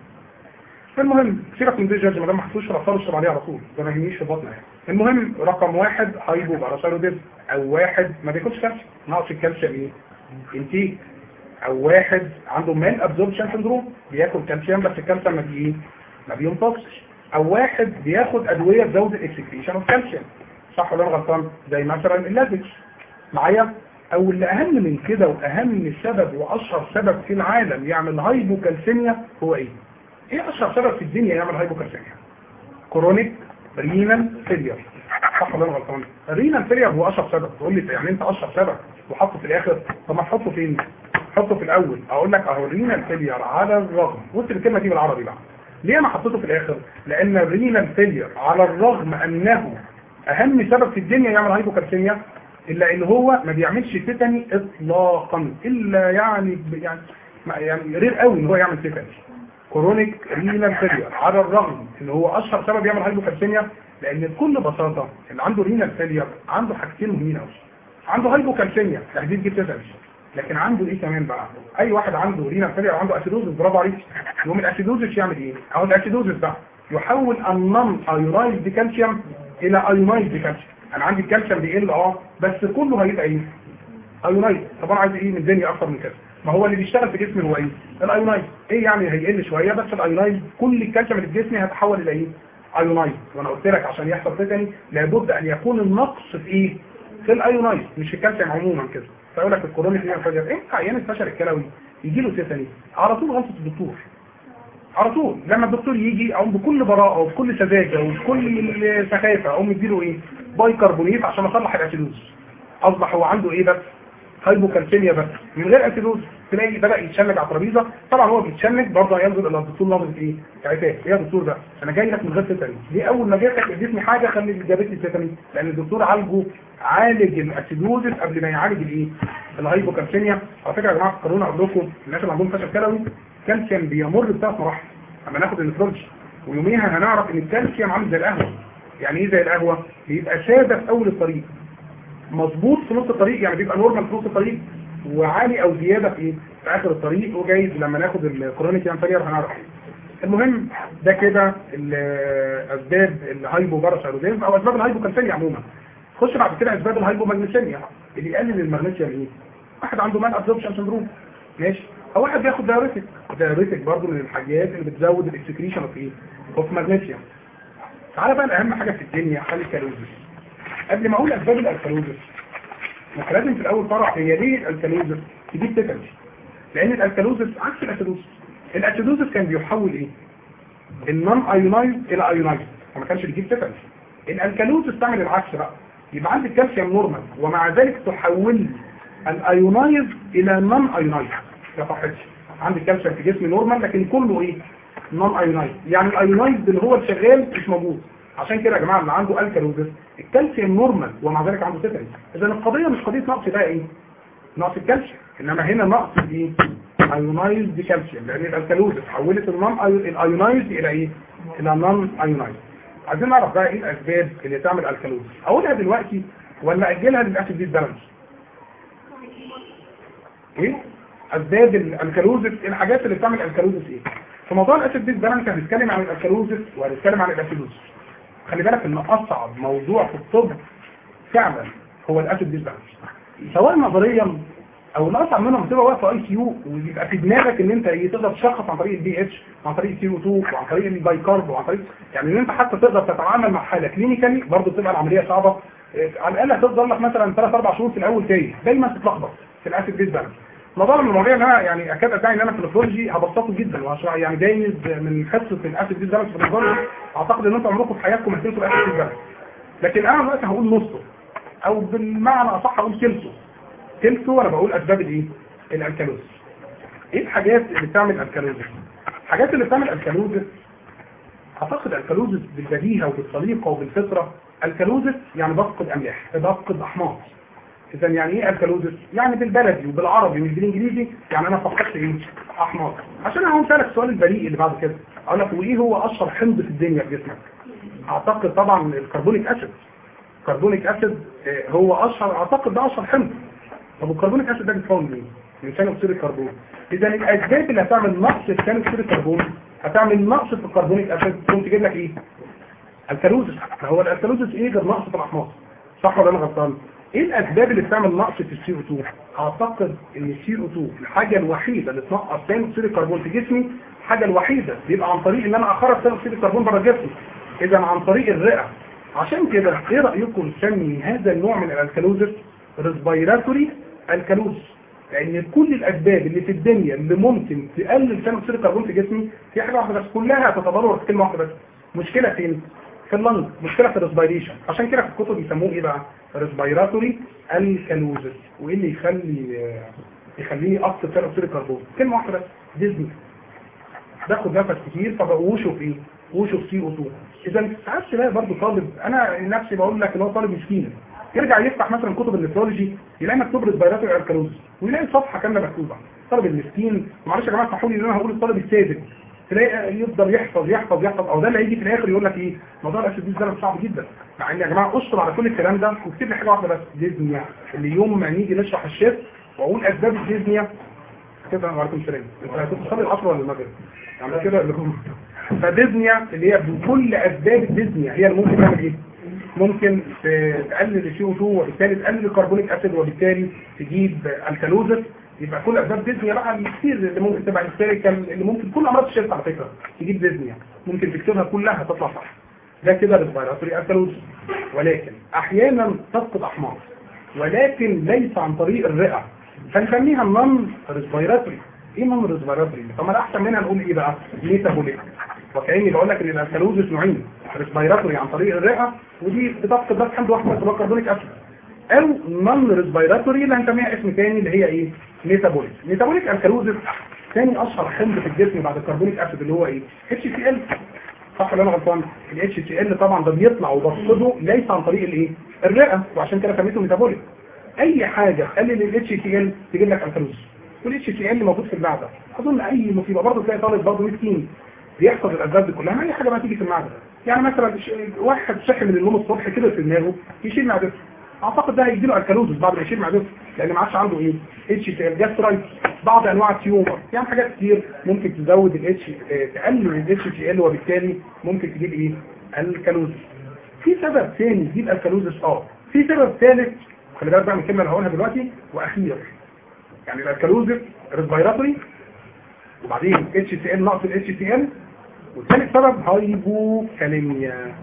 المهم سيبك من دي جورج ما دام ما حطوش الاطفال اشرب عليه على طول ده ما يهمنيش في بطنه يعني المهم رقم واحد هايبو باراثايرويدز او واحد ما بياكلش كالسيوم ناقص الكالسيوم ايه انتيك او واحد عنده مال ابزوربشن سندروم بياكل كالسيوم بس الكالسيوم ما بي ما بيمتصش او واحد بياخد ادويه تزود الاكسكريشن اوف كالسيوم صح ولا انا غلطان زي مثلا اللازكس معايا او اللي اهم من كده واهم سبب واشهر سبب في العالم يعمل هايبوكالسيميا هو ايه ايه اشهر سبب في الدنيا يعمل هايبوكالسيميا كرونيك رينال فيلير صح ولا انا غلطان الرينال فيلير هو اشهر سبب تقول لي يعني انت اشهر سبب وحطه في الاخر طب ما تحطه فين حطه في الاول اقول لك اهو الرينال فيلير على الرغم بص الكلمه دي بالعربي بقى ليه انا حطيته في الاخر لان الرينال فيلير على الرغم انه اهم سبب في الدنيا يعمل هايبوكالسيميا الا ان هو ما بيعملش تيتاني اطلاقا الا يعني يعني يعني رير قوي ان هو يعمل تيتاني كرونيك رينال فيلير على الرغم ان هو اشهر سبب يعمل هايبوكالسيميا لان بكل بساطه اللي عنده رينال فيلير عنده حاجتين مهمين قوي عنده هايبوكالسيميا تحديد جيب تيتاني لكن عنده ايه كمان بقى اي واحد عنده رينال فيلير عنده اسيدوزس برافو عليك يقوم الاسيدوزس يعمل ايه اهو الاسيدوزس بقى يحول النون ايونايزد كالسيوم الى ايونايزد كالسيوم انا عندي الكالسيوم بيقل اه بس كله هيبقى ايه ايونايز طب انا عايز ايه من الدنيا اكتر من كده ما هو اللي بيشتغل في جسمي هو ايه الايونايز ايه يعني هيقل شويه بس الايونايز كل الكالسيوم اللي في جسمي هيتحول الى ايه ايونايز وانا قلت لك عشان يحصل تاني لابد ان يكون النقص في ايه في الايونايز مش في الكالسيوم عموما كده فيقول لك الكورونيك رينال فيلير ايه عيان الفشل الكلوي يجي له تيتاني على طول غلطه الدكتور على طول لما الدكتور يجي اقوم بكل براءه وبكل سذاجه وبكل سخافه اقوم مديله ايه بايكربونيت عشان اصلح الاسيدوز اصبح هو عنده ايه بس هايبوكالسيميا بس من غير اسيدوز تلاقي بدا يتشنج على الترابيزه طبعا هو بيتشنج برضه هينزل الى الدكتور نظره ايه عتاب ايه يا دكتور ده انا جاي لك من غير تيتاني ليه اول ما جيت اديتني حاجه خلي جابت لي تيتاني لان الدكتور عالجه عالج الاسيدوزس قبل ما يعالج الايه الهايبوكالسيميا على فكره يا جماعه فكرونا اقول لكم الناس اللي عندهم فشل كلوي الكالسيوم بيمر بثلاث مراحل اما ناخد النفرولوجي ويوميها هنعرف ان الكالسيوم عامل زي القهوه يعني ايه زي القهوه بيبقى ساده في اول الطريق مظبوط في نص الطريق يعني بيبقى نورمال في نص الطريق وعالي او زياده في ايه في اخر الطريق وجايز لما ناخد الكرونيك انفيرير هنعرف ايه المهم ده كده اسباب الهايبو باراسايروزيزم او اسباب الهايبوكالسيميا عموما خش بعد كده اسباب الهايبومagnesemia اللي يقلل المغنيسيوم ايه واحد عنده مان ابزوربشن سندروم ماشي او واحد بياخد دايوريتك دايوريتك برضه من الحاجات اللي بتزود الاكسكريشن اوف ايه اوف ماجنيسيوم تعالى بقى الاهم حاجه في الدنيا الكالوزس قبل ما اقول اسباب الالكالوزس لازم في الاول طرح هي ليه الالكالوزس تجيب تيتانس لان الالكالوزس عكس الاسيدوزس الاسيدوزس كان بيحول ايه النون ايونايز الى ايونايز فما كانش بيجيب تيتانس الالكالوزس تعمل العكس بقى يبقى عندي الكالسيوم نورمال ومع ذلك تحول الايونايز الى نون ايونايز يا صحتش عندي الكالسيوم في جسمي نورمال لكن كله ايه نون ايونايز يعني الايونايز اللي هو الشغال مش موجود عشان كده يا جماعه اللي عنده الكالوزس الكالسيوم نورمال ومع ذلك عنده تيتانس اذا القضيه مش قضيه نقص بقى ايه نقص الكالسيوم انما هنا نقص ايه ايونايز دي كالسيوم لان الالكالوزس حولت النون الايونايز الى ايه الى نون ايونايز عايزين نعرف بقى ايه الاسباب اللي تعمل الكالوزس اقولها دلوقتي ولا اجلها للاسيد دي بالانس ايه اسباب الالكالوزس الحاجات اللي بتعمل الكالوزس ايه في موضوع الاسيد بيز بالانس هنتكلم عن الالكالوزس وهنتكلم عن الاسيدوز خلي بالك ان اصعب موضوع في الطب فعلا هو الاسيد بيز بالانس سواء نظريا او الاصعب منهم بتبقى واقف اي سي يو ويبقى في دماغك ان انت ايه تقدر تشخص عن طريق البي اتش عن طريق السي او 2 وعن طريق البايكارب وعن طريق يعني ان انت حتى تقدر تتعامل مع حاله كلينيكالي برضه بتبقى العمليه صعبه إيه، على الاقل هتفضل لك مثلا 3 4 شهور في الاول تايه دايما تتلخبط في الاسيد بيز بالانس موضوع من المواضيع اللي انا يعني اكاد ادعي ان انا في النفرولوجي هبسطه جدا وهشرح يعني جايز من حصه الاسيد بيز بالانس في النفرولوجي اعتقد ان انتم عمركم في حياتكم ما هتنسوا الاسيد بيز بالانس لكن انا دلوقتي هقول نصه او بالمعنى اصح هقول تلته تلته وانا بقول اسباب الايه الالكالوزس ايه الحاجات اللي بتعمل الكالوزس الحاجات اللي بتعمل الكالوزس اعتقد الكالوزس بالبديهه وبالطريقه وبالفطره الكالوزس يعني بفقد املاح بفقد احماض اذا يعني ايه الكالوزس يعني بالبلدي وبالعربي مش بالانجليزي يعني انا فقدت ايه احماض عشان انا هسالك السؤال البريء اللي بعد كده اقول لك وايه هو اشهر حمض في الدنيا في جسمك اعتقد طبعا الكربونيك اسيد كربونيك اسيد آه، هو اشهر اعتقد ده اشهر حمض طب الكربونيك اسيد ده بيتكون من ايه؟ من ثاني اكسيد الكربون اذا الاسباب اللي هتعمل نقص في ثاني اكسيد الكربون هتعمل نقص في الكربونيك اسيد تقوم تجيب لك ايه؟ الكالوزس ما هو الكالوزس ايه غير نقص في الاحماض صح ولا انا غلطان؟ ايه الاسباب اللي بتعمل نقص في السي او 2 اعتقد ان السي او 2 الحاجه الوحيده اللي تنقص ثاني اكسيد الكربون في جسمي الحاجه الوحيده بيبقى عن طريق ان انا اخرج ثاني اكسيد الكربون بره جسمي اذا عن طريق الرئه عشان كده ايه رايكم نسمي هذا النوع من الالكالوزس ريسبيراتوري الكالوز لان كل الاسباب اللي في الدنيا اللي ممكن تقلل ثاني اكسيد الكربون في جسمي في حاجه واحده بس كلها تتضرر في كلمه واحده بس مشكله فين في اللنج مشكله في الريسبيريشن عشان كده في الكتب بيسموه ايه بقى ريسبيراتوري الكالوزس وايه اللي يخلي يخليني افقد ثاني اكسيد الكربون كلمه واحده بس ديزني باخد نفس كتير فبقوشه في ايه وشه في سي او 2 اذا ساعات تلاقي برضه طالب انا نفسي بقول لك ان هو طالب مسكين يرجع يفتح مثلا كتب النفرولوجي يلاقي مكتوب ريسبيراتوري الكالوز ويلاقي صفحه كامله مكتوبه الطالب المسكين معلش يا جماعه اسمحوا لي ان انا هقول الطالب الساذج تلاقي يفضل يحفظ يحفظ يحفظ او ده اللي هيجي في الاخر يقول لك ايه موضوع الاسيديز ده صعب جدا مع ان يا جماعه اشطب على كل الكلام ده واكتب لي حاجه واحده بس ديزنيا اللي يوم ما نيجي نشرح الشيف واقول اسباب الديزنيا كده وعليكم السلام انت هتبقى تصلي العصر ولا المغرب يعني كده اللي هم فديزنيا اللي هي بكل اسباب الديزنيا هي اللي ممكن تعمل ايه ممكن تقلل السي او 2 وبالتالي تقلل الكربونيك اسيد وبالتالي تجيب الكالوزس يبقى كل اسباب ديزنيا بقى الكتير اللي ممكن تبقى هيستيريكال اللي ممكن كل امراض الشرك على فكره تجيب ديزنيا ممكن تكتبها كلها تطلع صح ده كده ريسبيراتوري الكالوزس ولكن احيانا تفقد احماض ولكن ليس عن طريق الرئه فنسميها النون ريسبيراتوري ايه نون ريسبيراتوري طب ما احسن منها نقول ايه بقى ميتابوليك وكاني بقول لك ان الالكالوزس نوعين ريسبيراتوري عن طريق الرئه ودي بتفقد بس حمض واحد بس كربونيك اسيد او نون ريسبيراتوري اللي هنسميها اسم تاني اللي هي ايه ميتابوليك ميتابوليك الكالوزس ثاني اشهر حمض في الجسم بعد الكربونيك اسيد اللي هو ايه اتش سي ال صح ولا انا غلطان الاتش سي ال طبعا ده بيطلع وبفقده ليس عن طريق الايه الرئه وعشان كده سميته ميتابوليك اي حاجه تقلل الاتش سي ال تجيب لك الكالوزس والاتش سي ال موجود في المعده اظن اي مصيبه برضه تلاقي طالب برضه مسكين بيحفظ الاسباب دي كلها ما اي حاجه ما تيجي في المعده يعني مثلا واحد صحي من النوم الصبح كده في دماغه يشيل معدته اعتقد ده هيديله الكالوزس بعد ما يشيل معدته لان ما عادش عنده ايه اتش سي ال جاسترايت بعض انواع التيومر يعني حاجات كتير ممكن تزود الاتش تقلل الاتش سي ال وبالتالي ممكن تجيب ايه الكالوزس في سبب ثاني يجيب الكالوزس اه في سبب ثالث خلي بالك بقى من الكلمه اللي هقولها دلوقتي واخير يعني الكالوزس ريسبيراتوري وبعدين اتش سي ال نقص الاتش سي ال وثالث سبب هايبوكاليميا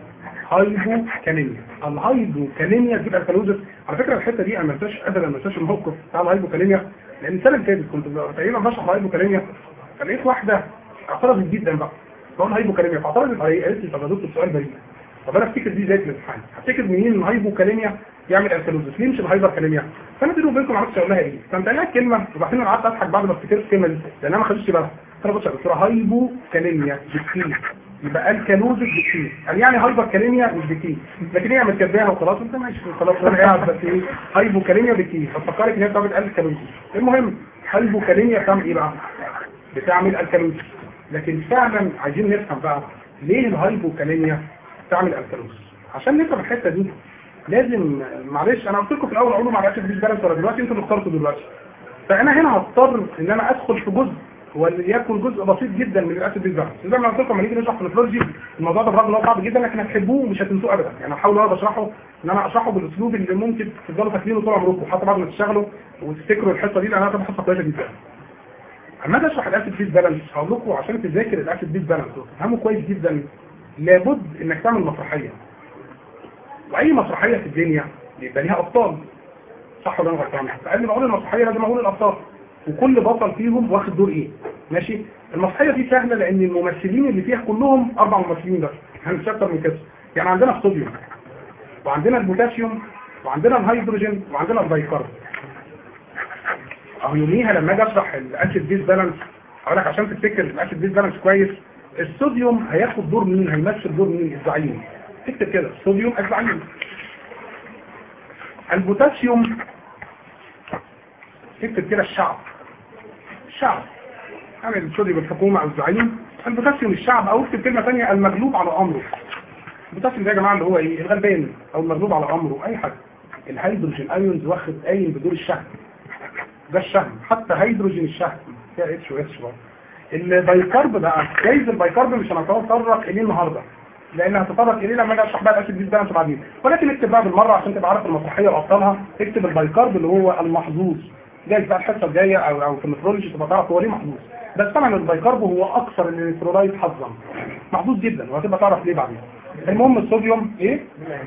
هايبوكاليميا الهايبوكاليميا تجيب الكالوزس على فكره الحته دي انا ما انساش ابدا ما انساش الموقف بتاع الهايبوكاليميا لان السنه اللي فاتت كنت تقريبا بشرح الهايبوكاليميا فلقيت واحده اعترضت جدا بقى بقول هايبوكاليميا فاعترضت علي قالت لي طب يا دكتور السؤال بريء طب انا افتكر دي زي الامتحان افتكر منين الهايبوكاليميا يعمل الكالوزس ليه مش الهايبركاليميا فانا بيني وبينكم ما عرفتش اقول لها ايه فانت قال كلمه وبعدين انا قعدت اضحك بعد ما افتكرت الكلمه دي لان انا ما خدتش بالي فانا بص يا دكتور هايبوكاليميا بكتير يبقى الكالوزس بكتير قال يعني هايبركاليميا مش بكتير لكن هي متكباها وخلاص انت ماشي خلاص انا قاعد بس ايه هايبوكاليميا بكتير فتفكرك ان هي بتعمل الكالوزس المهم هايبوكاليميا بتعمل ايه بقى؟ بتعمل الكالوزس لكن فعلا عايزين نفهم بقى ليه الهايبوكاليميا بتعمل الكالوزس عشان نفهم الحته دي لازم معلش انا قلت لكم في الاول اقولوا ما عرفتش دي بالانس ولا دلوقتي انتوا اللي اخترتوا دلوقتي فانا هنا هضطر ان انا ادخل في جزء وليكن جزء بسيط جدا من الاسيد بيز بالانس زي ما قلت لكم لما نيجي نشرح في النفرولوجي الموضوع ده بالرغم ان هو صعب جدا لكن هتحبوه ومش هتنسوه ابدا يعني هحاول انا بشرحه ان انا اشرحه بالاسلوب اللي ممكن تفضلوا فاكرينه طول عمركم حتى بعد ما تشتغلوا وتفتكروا الحصه دي لانها هتبقى حصه كويسه جدا اما اجي اشرح الاسيد بيز بالانس هقول لكم عشان تذاكر الاسيد بيز بالانس وتفهمه كويس جدا لابد انك تعمل مسرحيه واي مسرحيه في الدنيا بيبقى ليها ابطال صح ولا انا غلطان فقبل ما اقول المسرحيه لازم اقول الابطال وكل بطل فيهم واخد دور ايه ماشي المسرحيه دي سهله لان الممثلين اللي فيها كلهم اربع ممثلين بس مش اكتر من كده يعني عندنا الصوديوم وعندنا البوتاسيوم وعندنا الهيدروجين وعندنا البيكرب اهو يوميها لما اجي اشرح الاسيد بيز بالانس هقول لك عشان تفتكر الاسيد بيز بالانس كويس الصوديوم هياخد دور مين هيمثل دور مين الزعيم تكتب كده الصوديوم الزعيم البوتاسيوم تكتب كده الشعب الشعب يعني الصوديوم الحكومة او الزعيم البوتاسيوم الشعب او اكتب كلمة ثانيه المغلوب على امره البوتاسيوم ده يا جماعة اللي هو ايه الغلبان او المغلوب على امره اي حاجة الهيدروجين ايونز واخد قايم بدور الشهم ده الشهم حتى هيدروجين الشهم فيها اتش و اتش برضه البيكارب بقى جايز البيكارب مش هنتطرق اليه النهارده لان هتطرق اليه لما اجي اشرح بقى الاسيد بيز بالانس بعدين ولكن اكتب بقى بالمره عشان تبقى عارف المسرحيه وابطالها اكتب البيكارب اللي هو المحظوظ جايز بقى الحصه الجايه او او في النفرولوجي تبقى تعرف هو ليه محظوظ بس طبعا البيكارب هو اكثر الالكترولايت حظا محظوظ جدا وهتبقى تعرف ليه بعدين المهم الصوديوم ايه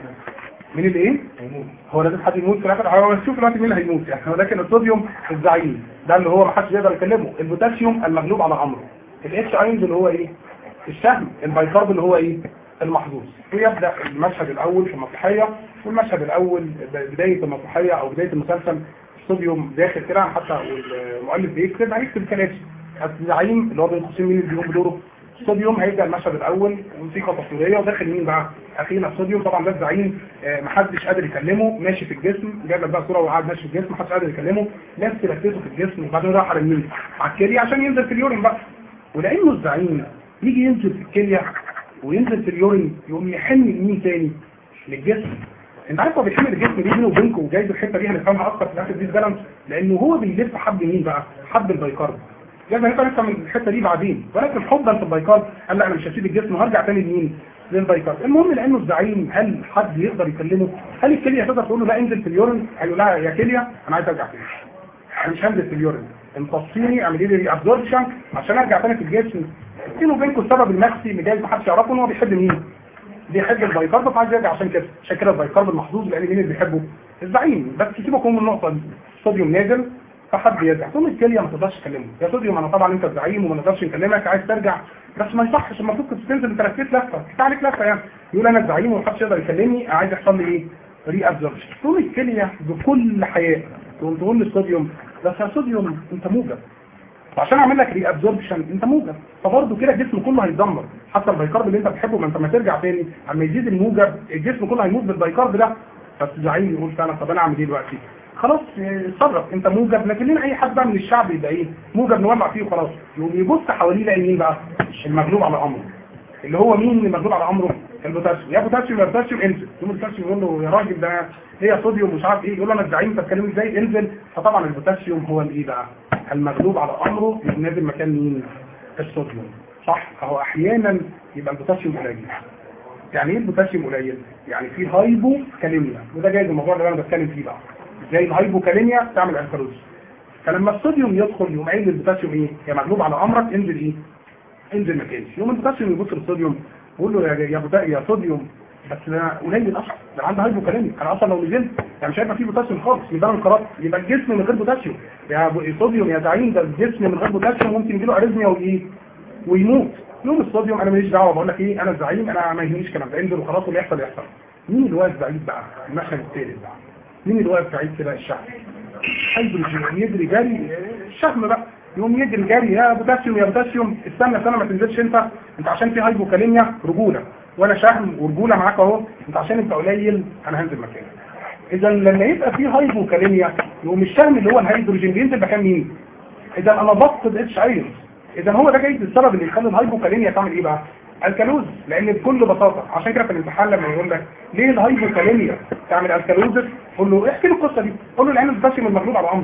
مين اللي ايه هو لازم حد يموت في الاخر هو نشوف دلوقتي مين اللي هيموت يعني ولكن الصوديوم الزعيم ده اللي هو ما حدش يقدر يكلمه البوتاسيوم المغلوب على امره الاتش ايونز اللي هو ايه الشهم البيكارب اللي هو ايه المحظوظ ويبدا المشهد الاول في المسرحيه والمشهد الاول بدايه المسرحيه او بدايه المسلسل الصوديوم داخل كده حتى المؤلف بيكتب هيكتب كلاسي الزعيم اللي هو بين قوسين مين اللي بيقوم بدوره الصوديوم هيبدا المشهد الاول موسيقى تصويريه وداخل مين بقى اخينا الصوديوم طبعا ده الزعيم آه محدش قادر يكلمه ماشي في الجسم جايب لك بقى صوره وقاعد ماشي في الجسم محدش قادر يكلمه ناس تلفته في الجسم وبعدين راح على مين على الكليه عشان ينزل في اليورين بقى ولانه الزعيم يجي ينزل في الكليه وينزل في اليورين يقوم يحن لمين تاني للجسم انت عارف هو بيحن للجسم ليه بينه وبينكم وجايز الحته دي هنفهمها اكتر في الاخر ديز بالانس لانه هو بيلف حب مين بقى حب البيكارب لازم نبقى نفهم الحته دي بعدين ولكن حبا في البيكارب قال لا انا مش هسيب الجسم وهرجع تاني لمين للبيكارب المهم لانه الزعيم هل حد يقدر يكلمه هل الكليه تقدر تقول له لا انزل في اليورين هيقول لها يا كليه انا عايز ارجع تاني انا مش هنزل في اليورين امتصيني اعملي لي ري ابزوربشن عشان ارجع تاني في الجسم بينه وبينكم السبب النفسي اللي جاي محدش يعرفه ان هو بيحب مين بيحب البيكارب فعايز يرجع عشان كده عشان كده البيكارب المحظوظ لان مين اللي بيحبه الزعيم بس سيبكم من النقطه دي الصوديوم نازل فحد يرجع ثم الكليه ما تقدرش تكلمه يا صوديوم انا طبعا انت الزعيم وما نقدرش نكلمك عايز ترجع بس ما يصحش المفروض كنت تنزل انت لفيت لفه انت عليك لفه يعني يقول انا الزعيم ومحدش يقدر يكلمني عايز يحصل لي ايه ري ابزوربشن ثم الكليه بكل حياء تقوم تقول للصوديوم بس يا صوديوم انت موجب وعشان اعمل لك ري ابزوربشن انت موجب فبرضه كده الجسم كله هيتدمر حتى البيكارب اللي انت بتحبه ما انت ما ترجع تاني اما يزيد الموجب الجسم كله هيموت بالبيكارب ده بس الزعيم يقول فعلا طب انا اعمل ايه دلوقتي خلاص اتصرف انت موجب لكن لنا اي حد بقى من الشعب يبقى ايه موجب نولع فيه وخلاص يقوم يبص حواليه يلاقي مين بقى المغلوب على امره اللي هو مين المغلوب على امره البوتاسيوم يا بوتاسيوم يا بوتاسيوم انزل يقوم البوتاسيوم يقول له يا راجل ده هي صوديوم مش عارف ايه يقول له انا الزعيم انت بتكلمني ازاي انزل فطبعا البوتاسيوم هو الايه بقى المغلوب على امره يقوم نازل مكان مين الصوديوم صح اهو احيانا يبقى البوتاسيوم قليل يعني ايه البوتاسيوم قليل يعني في هايبو كاليميا وده جاي الموضوع اللي انا بتكلم فيه بقى زي الهايبو كاليميا تعمل الكالوز فلما الصوديوم يدخل يقوم قايل للبوتاسيوم ايه يا مغلوب على امرك انزل ايه انزل مكاني يوم البوتاسيوم يبص للصوديوم يقول له يا يا بوتا يا صوديوم بس ده قليل اصلا ده عنده هايبو كاليميا انا اصلا لو نزلت يعني مش هيبقى فيه بوتاسيوم خالص يبقى انا انقرضت يبقى الجسم من غير بوتاسيوم يا صوديوم يا زعيم ده الجسم من غير بوتاسيوم ممكن يجيله اريزميا وايه ويموت يوم الصوديوم انا ماليش دعوه بقول لك ايه انا الزعيم انا ما يهمنيش الكلام ده انزل وخلاص واللي يحصل يحصل مين اللي واقف بعيد بقى المشهد الثالث بقى مين اللي واقف بعيد كده الشعب هيدروجين يجري جري الشهم بقى يقوم يجري جري يا بوتاسيوم يا بوتاسيوم استنى استنى ما تنزلش انت انت عشان في هايبوكاليميا رجوله وانا شهم ورجوله معاك اهو انت عشان انت قليل انا هنزل مكانك اذا لما يبقى في هايبوكاليميا يقوم الشهم اللي هو الهيدروجين بينزل مكان مين اذا انا بفقد اتش ايونز اذا هو ده جايز السبب اللي يخلي الهايبوكاليميا تعمل ايه بقى الكالوز لان بكل بساطه عشان كده في الامتحان لما يقول لك ليه الهايبوكاليميا تعمل الكالوز قول له احكي له القصه دي قول له لان البوتاسيوم المغلوب على امره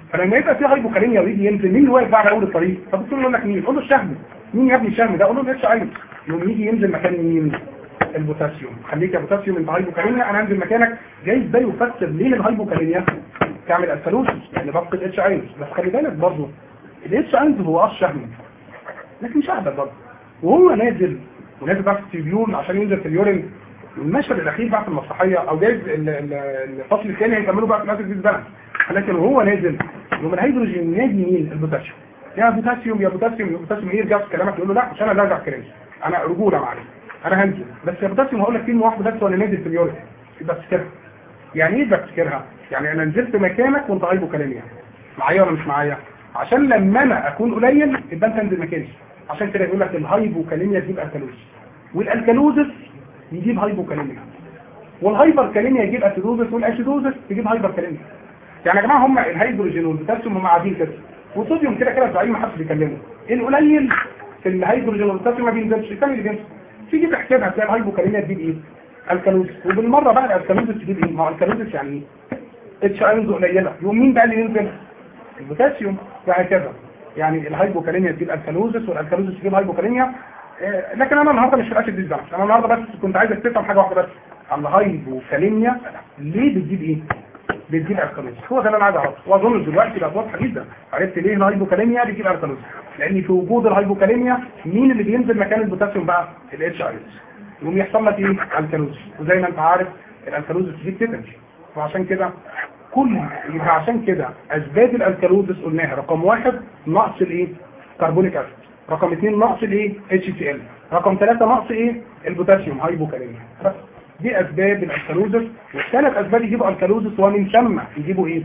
فلما يبقى في هايبوكاليميا ويجي ينزل مين اللي واقف بقى على اول الطريق فالدكتور يقول لك مين قول له الشهم مين يا ابني الشهم ده قول له الاتش اي يقوم يجي ينزل مكان مين البوتاسيوم خليك يا بوتاسيوم انت هايبوكاليميا انا هنزل مكانك جايز ده يفسر ليه الهايبوكاليميا تعمل الفلوسس يعني بفقد اتش اينز بس خلي بالك برضه الاتش اينز هو اه الشهم لكن مش اهبل برضه وهو نازل ونازل بقى في التريبيون عشان ينزل في اليورين المشهد الاخير بقى في المسرحيه او جايز ال- ال- الفصل الثاني هيكملوا بقى في الاسيد ديز بالانس لكن وهو نازل يوم الهيدروجين نادي مين البوتاسيوم يا بوتاسيوم يا بوتاسيوم يا بوتاسيوم يرجع في كلامك يقول له لا مش انا اللي ارجع كلامي انا رجوله معلش انا هنزل بس يا بوتاسيوم هقول لك كلمه واحده بس وانا نازل في اليورين يبقى تفتكرها يعني ايه بفتكرها يعني انا نزلت مكانك وانت هايبوكاليميا معايا ولا مش معايا عشان لما انا اكون قليل يبقى انت انزل مكاني عشان كده يقول لك الهايبوكاليميا تجيب الكالوز والالكالوزس يجيب هايبوكاليميا والهايبر كاليميا يجيب اسيدوزس والاسيدوزس تجيب هايبر كاليميا يعني يا جماعه هم الهيدروجين والبوتاسيوم هم قاعدين كده والصوديوم كده كده زعيم ما حدش بيكلمه القليل في الهيدروجين والبوتاسيوم ما بينزلش الثاني اللي بينزل تيجي تحسبها تلاقي الهايبوكاليميا تجيب ايه الكالوزس وبالمره بقى الكالوزس تجيب ايه ما هو الكالوزس يعني ايه اتش اينز قليله يقوم مين بقى اللي ينزل البوتاسيوم وهكذا يعني الهايبوكاليميا تجيب الكالوزس والالكالوزس تجيب هايبوكاليميا آه، لكن انا النهارده مش في الاسيد ديز بالانس انا النهارده بس كنت عايزك تفهم حاجه واحده بس الهايبوكاليميا ليه بتجيب ايه بتجيب الكالوزس هو ده اللي انا عايز اعرفه واظن دلوقتي بقت واضحه جدا عرفت ليه الهايبوكاليميا بتجيب الكالوزس لان في وجود الهايبوكاليميا مين اللي بينزل مكان البوتاسيوم بقى الاتش ايز يقوم يحصل لك ايه الكالوزس وزي ما انت عارف الالكالوزس تجيب تيتنج وعشان كده كل يبقى عشان كده اسباب الالكالوزس قلناها رقم واحد نقص الايه كربونيك اسيد رقم اثنين نقص الايه اتش سي ال رقم ثلاثة نقص ايه البوتاسيوم هايبوكاليميا بس دي اسباب الالكالوزس والثلاث اسباب يجيبوا الكالوزس ومن ثم يجيبوا ايه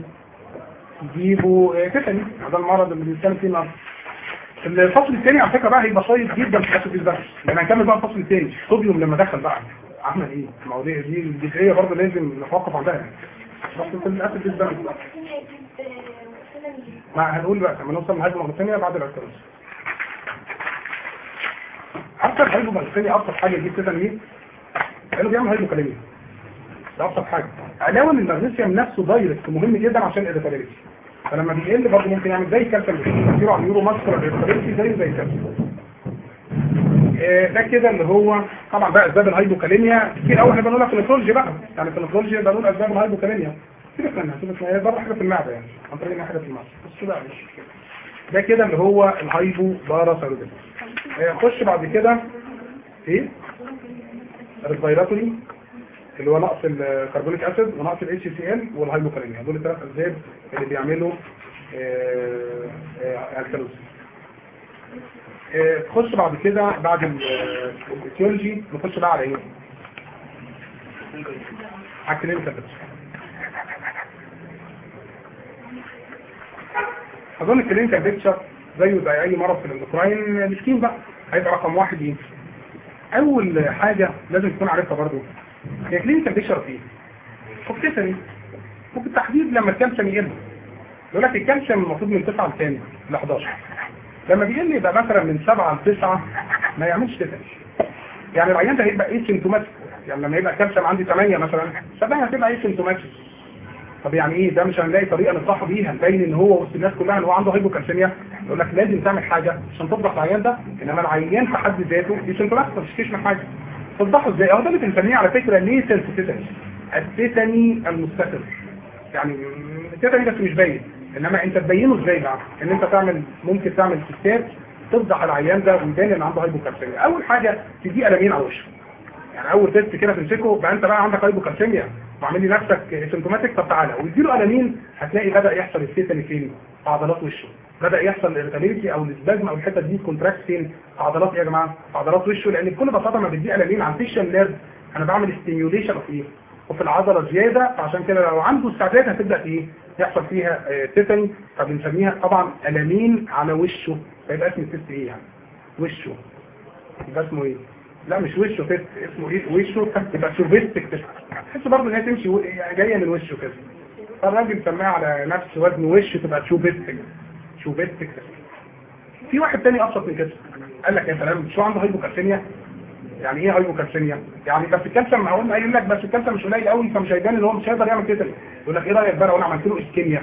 يجيبوا آه، تيتاني ده المرض اللي بنتكلم فيه النهارده الفصل الثاني على فكره بقى هيبقى شيق جدا في الاسيد بس لان هنكمل بقى الفصل الثاني صوديوم لما دخل بقى عمل ايه المواضيع دي الجزئيه برضه لازم نتوقف عندها يعني بس في الاسيد بس ما هنقول بقى لما نوصل لحاجه مره ثانيه بعد الالكالوز اكتر حاجه مغنيه اكتر حاجه دي كده ايه قالوا بيعمل هايبوكاليميا ده ابسط حاجه علاوه ان المغنيسيوم نفسه دايركت مهم جدا عشان الاريتابيلتي فلما بيقل برضه ممكن يعمل زي الكالسيوم كتير على النيورو ماسكولار اريتابيلتي زي زي الكالسيوم آه، ده كده اللي هو طبعا بقى اسباب الهايبوكاليميا كتير قوي احنا بنقولها في النفرولوجي بقى يعني في النفرولوجي بنقول اسباب الهايبوكاليميا سيبك منها سيبك منها هي بره حاجه في المعده يعني عن طريق إنها حاجه في المعده بس بقى مش كده ده كده اللي هو الهايبو باراسيروبيل خش بعد كده ايه الريسبيراتوري اللي هو نقص الكربونيك اسيد ونقص الاتش سي ال والهايبوكاليميا دول الثلاث اسباب اللي بيعملوا آه، آه، الكالوز آه، تخش بعد كده بعد ال- الفسيولوجي نخش بقى على ايه؟ على الكلينيكال بيكتشر اظن الكلينيكال بيكتشر زيه زي اي مرض في الاندوكراين مسكين بقى هيبقى رقم واحد ايه؟ اول حاجه لازم تكون عارفها برضو هي كلينيكال بيكتشر في ايه؟ توكسيسيتي وبالتحديد لما الكالسيوم يقل يقول لك الكالسيوم المفروض من 9 لكام؟ ل 11 لما بيقل يبقى مثلا من 7 ل 9 ما يعملش تسعة يعني العيان ده هيبقى ايه سيمتوماتيك يعني لما يبقى الكالسيوم عندي 8 مثلا 7 هتبقى ايه سيمتوماتيك طب يعني ايه ده مش هنلاقي طريقه ننصح بيها نبين ان هو وسط الناس كلها ان هو عنده هايبوكالسيميا يقول لك لازم تعمل حاجه عشان تفضح العيان ده انما العيان في حد ذاته دي سيمتوماتيك ما بتشتكيش من حاجه تفضحه ازاي اهو ده اللي بنسميه على فكره ليه سنسيتيفيتي التيتاني المستتر يعني التيتاني بس مش باين انما انت تبينه ازاي بقى ان انت تعمل ممكن تعمل تستات تفضح العيان ده ويبان ان عنده هايبوكالسيميا اول حاجه تدي قلمين على وشه يعني اول تيست كده تمسكه بقى انت بقى عندك هايبوكالسيميا وعامل لي نفسك سيمتوماتيك طب تعالى واديله قلمين هتلاقي بدا يحصل التيتاني فين في عضلات وشه بدا يحصل الارتابيلتي او الاسبازم او الحته دي كونتراكت فين في عضلات ايه يا جماعه في عضلات وشه لان بكل بساطه ما بدي قلمين عن فيشن نيرف انا بعمل ستيميوليشن اوف ايه وفي العضله زياده فعشان كده لو عنده استعداد هتبدا ايه يحصل فيها آه، تيتاني فبنسميها طبعا قلمين على وشه فيبقى اسم التيست ايه يعني وشه يبقى اسمه ايه لا مش وشه تيست اسمه ايه وشه يبقى شوفيستك تيست تحس برضه ان هي تمشي و- يعني جايه من وشه كده فالراجل سماها على نفس وزن وشه تبقى شوفيستك شوفيستك تيست في واحد تاني ابسط من كده قال لك يا سلام شو عنده هايبوكالسيميا يعني ايه هايبوكالسيميا يعني بس الكالسيوم هقول قايل لك بس الكالسيوم مش قليل قوي فمش هيبان ان هو مش هيقدر يعمل كده يقول لك ايه رايك بقى لو انا عملت له اسكيميا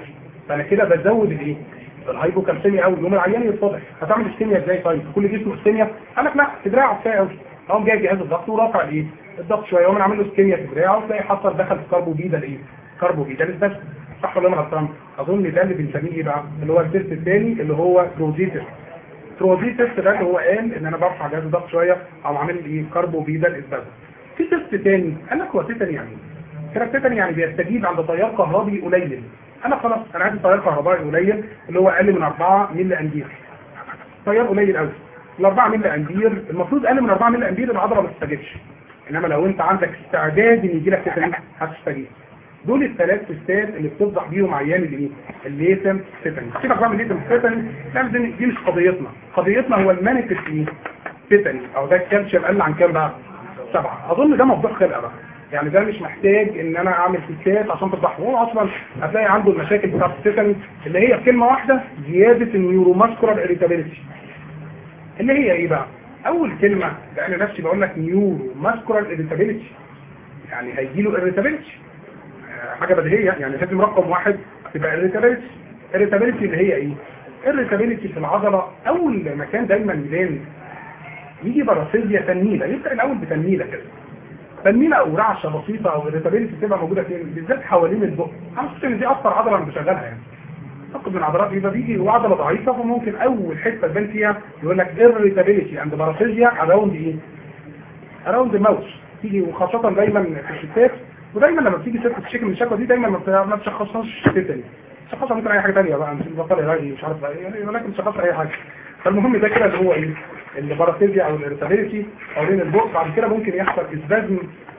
فانا كده بزود الايه الهايبوكالسيميا قوي يوم العيان يتفضح هتعمل استيميا ازاي طيب كل جسمه استيميا قال لك لا في دراعه كفايه قوي اقوم جاي جهاز الضغط ورافع الايه الضغط شويه يقوم عامل له استيميا في دراعه وتلاقي حصل دخل في كاربو بيدا الايه كاربو بيدا بس صح ولا انا غلطان اظن ده اللي بنسميه ايه بقى اللي هو التيست الثاني اللي هو تروزيتس تروزيتس ده اللي هو قال ان انا برفع جهاز الضغط شويه او عامل ايه كاربو بيدا الاسباب في تيست ثاني قال لك هو تيتاني يعني كده تيتاني يعني بيستجيب عند تيار كهربي قليل انا خلاص انا عندي تيار كهربائي قليل اللي هو اقل من 4 ملي امبير تيار قليل قوي ال 4 ملي امبير المفروض اقل من 4 ملي امبير العضله ما تستجيبش انما لو انت عندك استعداد ان يجي لك تيتاني هتستجيب دول الثلاث تستات اللي بتفضح بيهم عيان الايه الليثم تيتاني سيبك بقى من الليثم تيتاني لا دي دي مش قضيتنا قضيتنا هو المانيفست ايه تيتاني او ده الكالسيوم قل عن كام بقى سبعة اظن ده موضوع خلقه بقى يعني ده مش محتاج ان انا اعمل تيستات عشان تفضحه هو اصلا هتلاقي عنده المشاكل بتاعت التيتاني اللي هي بكلمه واحده زياده النيوروماسكولار اريتابيلتي اللي هي ايه بقى اول كلمه ده انا نفسي بقول لك نيوروماسكولار اريتابيلتي يعني هيجي له اريتابيلتي حاجه بديهيه يعني لازم رقم واحد تبقى اريتابيلتي اريتابيلتي اللي هي ايه اريتابيلتي في العضله اول مكان دايما ميلان يجي براسيليا تنميله يبدا الاول بتنميله كده تنميله او رعشه بسيطه او اريتابيلتي بتبقى موجوده فين بالذات حوالين البق انا حاسس ان دي اكتر عضله انا بشغلها يعني اعتقد من عضلات يبقى بيجي وعضله ضعيفه فممكن اول حته تبان فيها يقول لك اريتابيلتي عند براسيليا اراوند ايه اراوند ماوس تيجي وخاصه دايما في الستات ودايما لما بتيجي ست تشتكي من الشكوى دي دايما ما بتشخصهاش تيتاني تشخصها ممكن اي حاجه ثانيه بقى مش بطل علاجي مش عارف ايه ولكن تشخصها اي حاجه فالمهم ده كده اللي هو ايه الباراسيزيا او الاريتابيلتي حوالين البق بعد كده ممكن يحصل اسبازم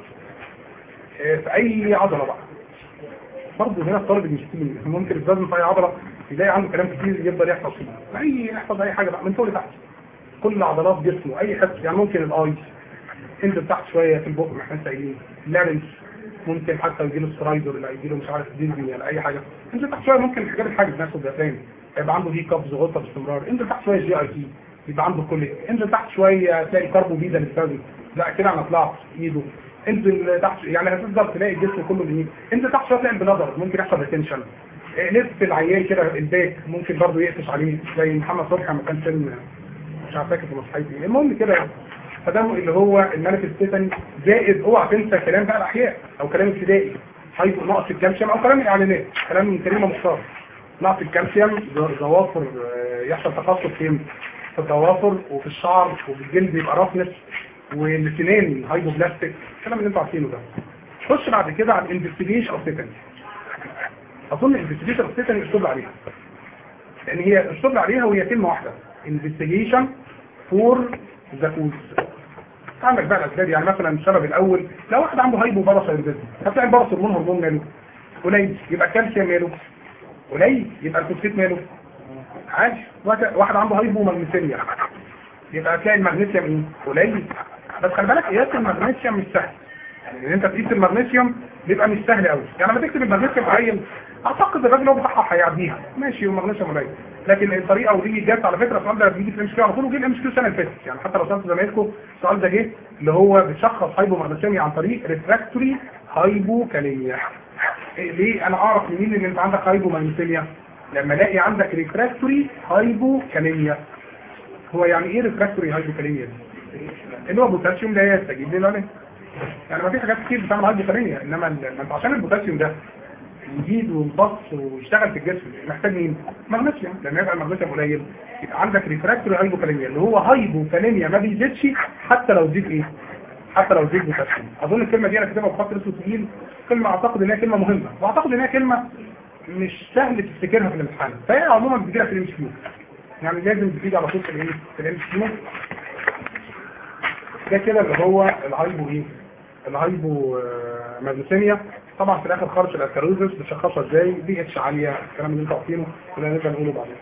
في اي عضله بقى برضه هنا الطالب المشكين ممكن اسبازم في اي عضله يلاقي عنده كلام كتير يفضل يحصل فيه اي يحصل اي حاجه بقى من فوق لتحت كل عضلات جسمه اي حته يعني ممكن الاي انزل تحت شويه في البق ما احنا قايلين اللارنس ممكن حتى يجي له سترايدر ولا يجي له مش عارف ديزني ولا اي حاجه انزل تحت شويه ممكن الحاجات الحاجز نفسه بيبقى فاهم يبقى عنده دي كابز غلطه باستمرار انزل تحت شويه جي اي تي يبقى عنده كل انزل تحت شويه تلاقي كاربو بيدا للفاضي لا كده انا طلعت ايده انزل تحت يعني هتقدر تلاقي الجسم كله جميل انزل تحت شويه تلاقي البنظر ممكن يحصل ريتنشن لف العيان كده الباك ممكن برضه يقفش عليه زي محمد صبحي لما كان فيلم مش عارف فاكر في مصحيتي المهم كده يعني فده اللي هو المانيفستيشن زائد اوعى تنسى كلام بقى الاحياء او كلام ابتدائي حيث نقص الكالسيوم او كلام الاعلانات كلام من كريمه مختار نقص الكالسيوم ضوافر يحصل تقصف فين في الضوافر وفي الشعر وفي الجلد يبقى رفنس والسنان هايبوبلاستيك الكلام اللي انتوا عارفينه ده خش بعد كده على الانفستيجيشن اوف تيتاني اظن الانفستيجيشن اوف تيتاني اسلوب عليها لان هي اسلوب عليها وهي كلمه واحده انفستيجيشن فور ذا كوز عندك بقى الاسباب يعني مثلا السبب الاول لو واحد عنده هايبو باراثايرويدزم هتلاقي الباراث هرمون هرمون ماله قليل يبقى الكالسيوم ماله قليل يبقى الفوسفات ماله عادي واحد عنده هايبو مغنيسيميا يبقى هتلاقي المغنيسيوم ايه قليل بس خلي بالك قياس المغنيسيوم مش سهل يعني ان انت تقيس المغنيسيوم بيبقى مش سهل قوي يعني لما تكتب المغنيسيوم قليل اعتقد الراجل هو بيصحح هيعديها ماشي والمغنيسيوم قليل لكن الطريقه ودي جت على فكره السؤال ده بيجي في الام كيو على طول وجه الام كيو السنه اللي فاتت يعني حتى لو سالت زمايلكم السؤال ده جه اللي هو بتشخص هايبو مغنيسيميا عن طريق ريفراكتوري هايبوكاليميا إيه ليه انا اعرف منين ان انت عندك هايبو مغنيسيميا لما الاقي عندك ريفراكتوري هايبوكاليميا هو يعني ايه ريفراكتوري هايبوكاليميا دي اللي هو بوتاسيوم لا يستجيب للعلاج يعني ما في حاجات كتير بتعمل هايبوكاليميا انما انت عشان البوتاسيوم ده يزيد ويمتص ويشتغل في الجسم محتاج مين؟ مغنيسيوم لما يبقى المغنيسيوم قليل يبقى عندك ريفراكتوري هايبوكاليميا اللي هو هايبوكاليميا ما بيزيدش حتى لو زيد ايه؟ حتى لو زيد بوتاسيوم اظن الكلمه دي انا كاتبها بخط اسود تقيل كلمه اعتقد ان هي كلمه مهمه واعتقد ان هي كلمه مش سهل تفتكرها في الامتحان فهي عموما بتجيلك في الام كيو يعني لازم بتيجي على طول في الام في الام كيو ده كده اللي هو الهايبو ايه؟ الهايبو ماجنيسيميا طبعا في الاخر خالص الاسكاروزس بتشخصها ازاي دي اتش عاليه الكلام اللي انتوا عارفينه اللي هنبدا نقوله بعدين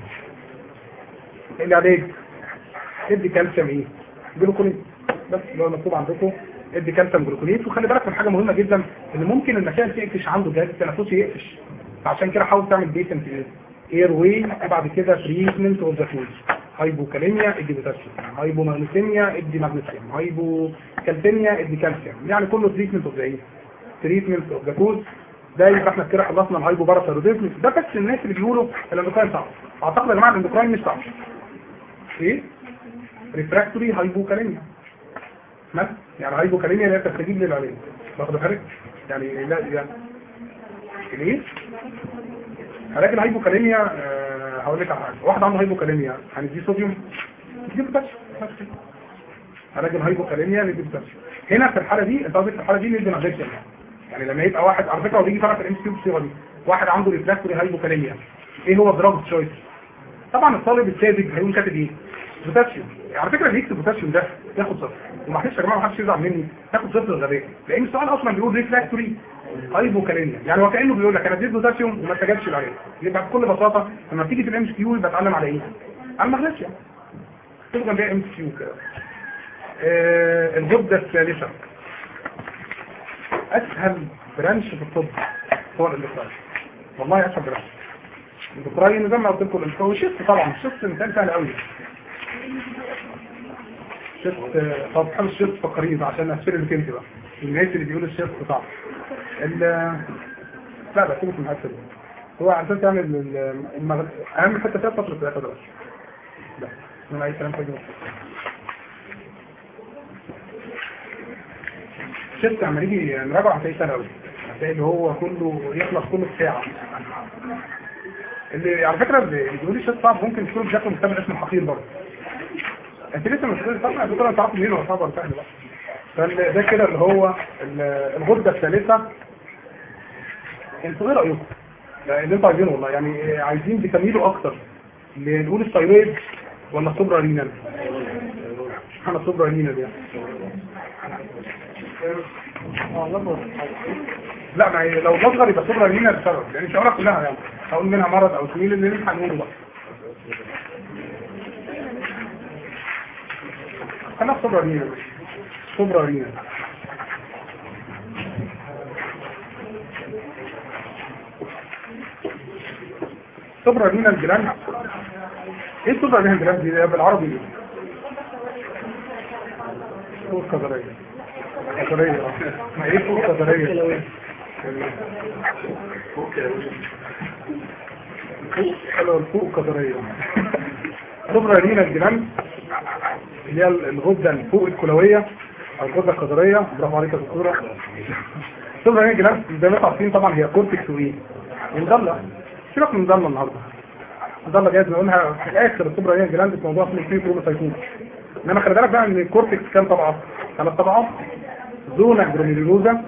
العلاج ادي كالسيوم ايه جلوكونيت بس اللي هو مكتوب عندكم ادي كالسيوم جلوكونيت وخلي بالك من حاجه مهمه جدا ان ممكن المكان تقفش عنده جهاز التنفسي يقفش فعشان كده حاول تعمل بيتنت ايه اير واي وبعد كده تريتمنت اوف ذا فود هايبوكاليميا ادي بوتاسيوم هايبومغنيسيميا ادي مغنيسيوم هايبوكالسيميا ادي كالسيوم يعني كله تريتمنت اوف ذا ايه تريتمنت اوف ذا كوز ده يبقى احنا كده خلصنا الهايبو باراثيروديزم ده بس الناس اللي بيقولوا الاندوكراين صعب اعتقد يا جماعه الاندوكراين مش صعب ايه ريفراكتوري هايبوكاليميا مثلا يعني هايبوكاليميا لا تستجيب للعلاج واخد بالك يعني لا يعني ليه علاج الهايبوكاليميا آه، هقول لك على حاجه واحد عنده هايبوكاليميا هنديه صوديوم نديه بوتاسيوم بس كده. علاج الهايبوكاليميا نديه بوتاسيوم هنا في الحاله دي انت قصدك في الحاله دي ندي نغيشن يعني لما يبقى واحد على فكره هو بيجي فرق في الام سي بالصيغه دي واحد عنده ريفراكتوري هايبوكاليميا ايه هو دراج تشويس طبعا الطالب الساذج هيقوم كاتب ايه بوتاسيوم على فكره اللي يكتب بوتاسيوم ده ياخد صفر ومعلش يا جماعه ما حدش يزعل مني ياخد صفر غباء لان السؤال اصلا بيقول ريفراكتوري هايبوكاليميا يعني هو كانه بيقول لك انا اديت بوتاسيوم وما استجابش العلاج يبقى بكل بساطه لما تيجي في الام اس كيو يبقى اتعلم على ايه على المغنيسيوم تبقى جنبها ام اس كيو كده آه، الغده الثالثه اسهل برانش في الطب هو الاندوكراين والله اسهل برانش الاندوكراين زي ما قلت لكم الانتو شيست طبعا شيست مثال سهل قوي شيست طب حاول الشيست فقرين عشان اشتري لك انت بقى الناس اللي بيقولوا الشيست صعب ال لا لا سيبك من الحته دي هو على اساس يعني ال- ال- المغ... اهم حته فيها فتره الاخر بس لا من اي كلام تاني شفت لما نيجي نراجع هتلاقي سهل قوي هتلاقي اللي هو كله يخلص كله في ساعه اللي على فكره اللي بيقول لي شيء صعب ممكن تكون بشكل مستمر اسمه حقير برضه انت لسه مش قادر طبعا دكتور انت عارف منين هو صعب ولا سهل بقى فال- ده كده اللي هو ال- الغده الثالثه انتوا ايه رايكم؟ لا، اللي انتوا عايزينه والله يعني عايزين بتميلوا اكتر نقول الثايرويد ولا السوبرا رينال؟ انا السوبرا رينال يعني لا ما هي لو مصغر يبقى سوبرا رينال بسبب يعني مش هقولها كلها يعني هقول منها مرض او سميل اللي نلحق نقوله بقى خلينا سوبرا رينال سوبرا رينال سوبرا رينال جلاند ايه سوبرا رينال جلاند دي بالعربي ايه؟ فوق قدرية قدرية اه. ما ايه فوق قدرية حلو الفوق قدرية سوبرا رينال جلاند اللي هي الغدة الفوق الكلوية او الغدة القدرية برافو عليك يا دكتورة سوبرا رينال جلاند زي ما انتم عارفين طبعا هي كورتكس وايه؟ ومضلة سيبك من مضلة النهارده مضلة جايز نقولها في الاخر السوبرا رينال جلاند في موضوع اسمه فيه كروموسايتوم انما خلي بالك بقى ان الكورتكس كام طبقه ثلاث طبقات زونا جروميلوزا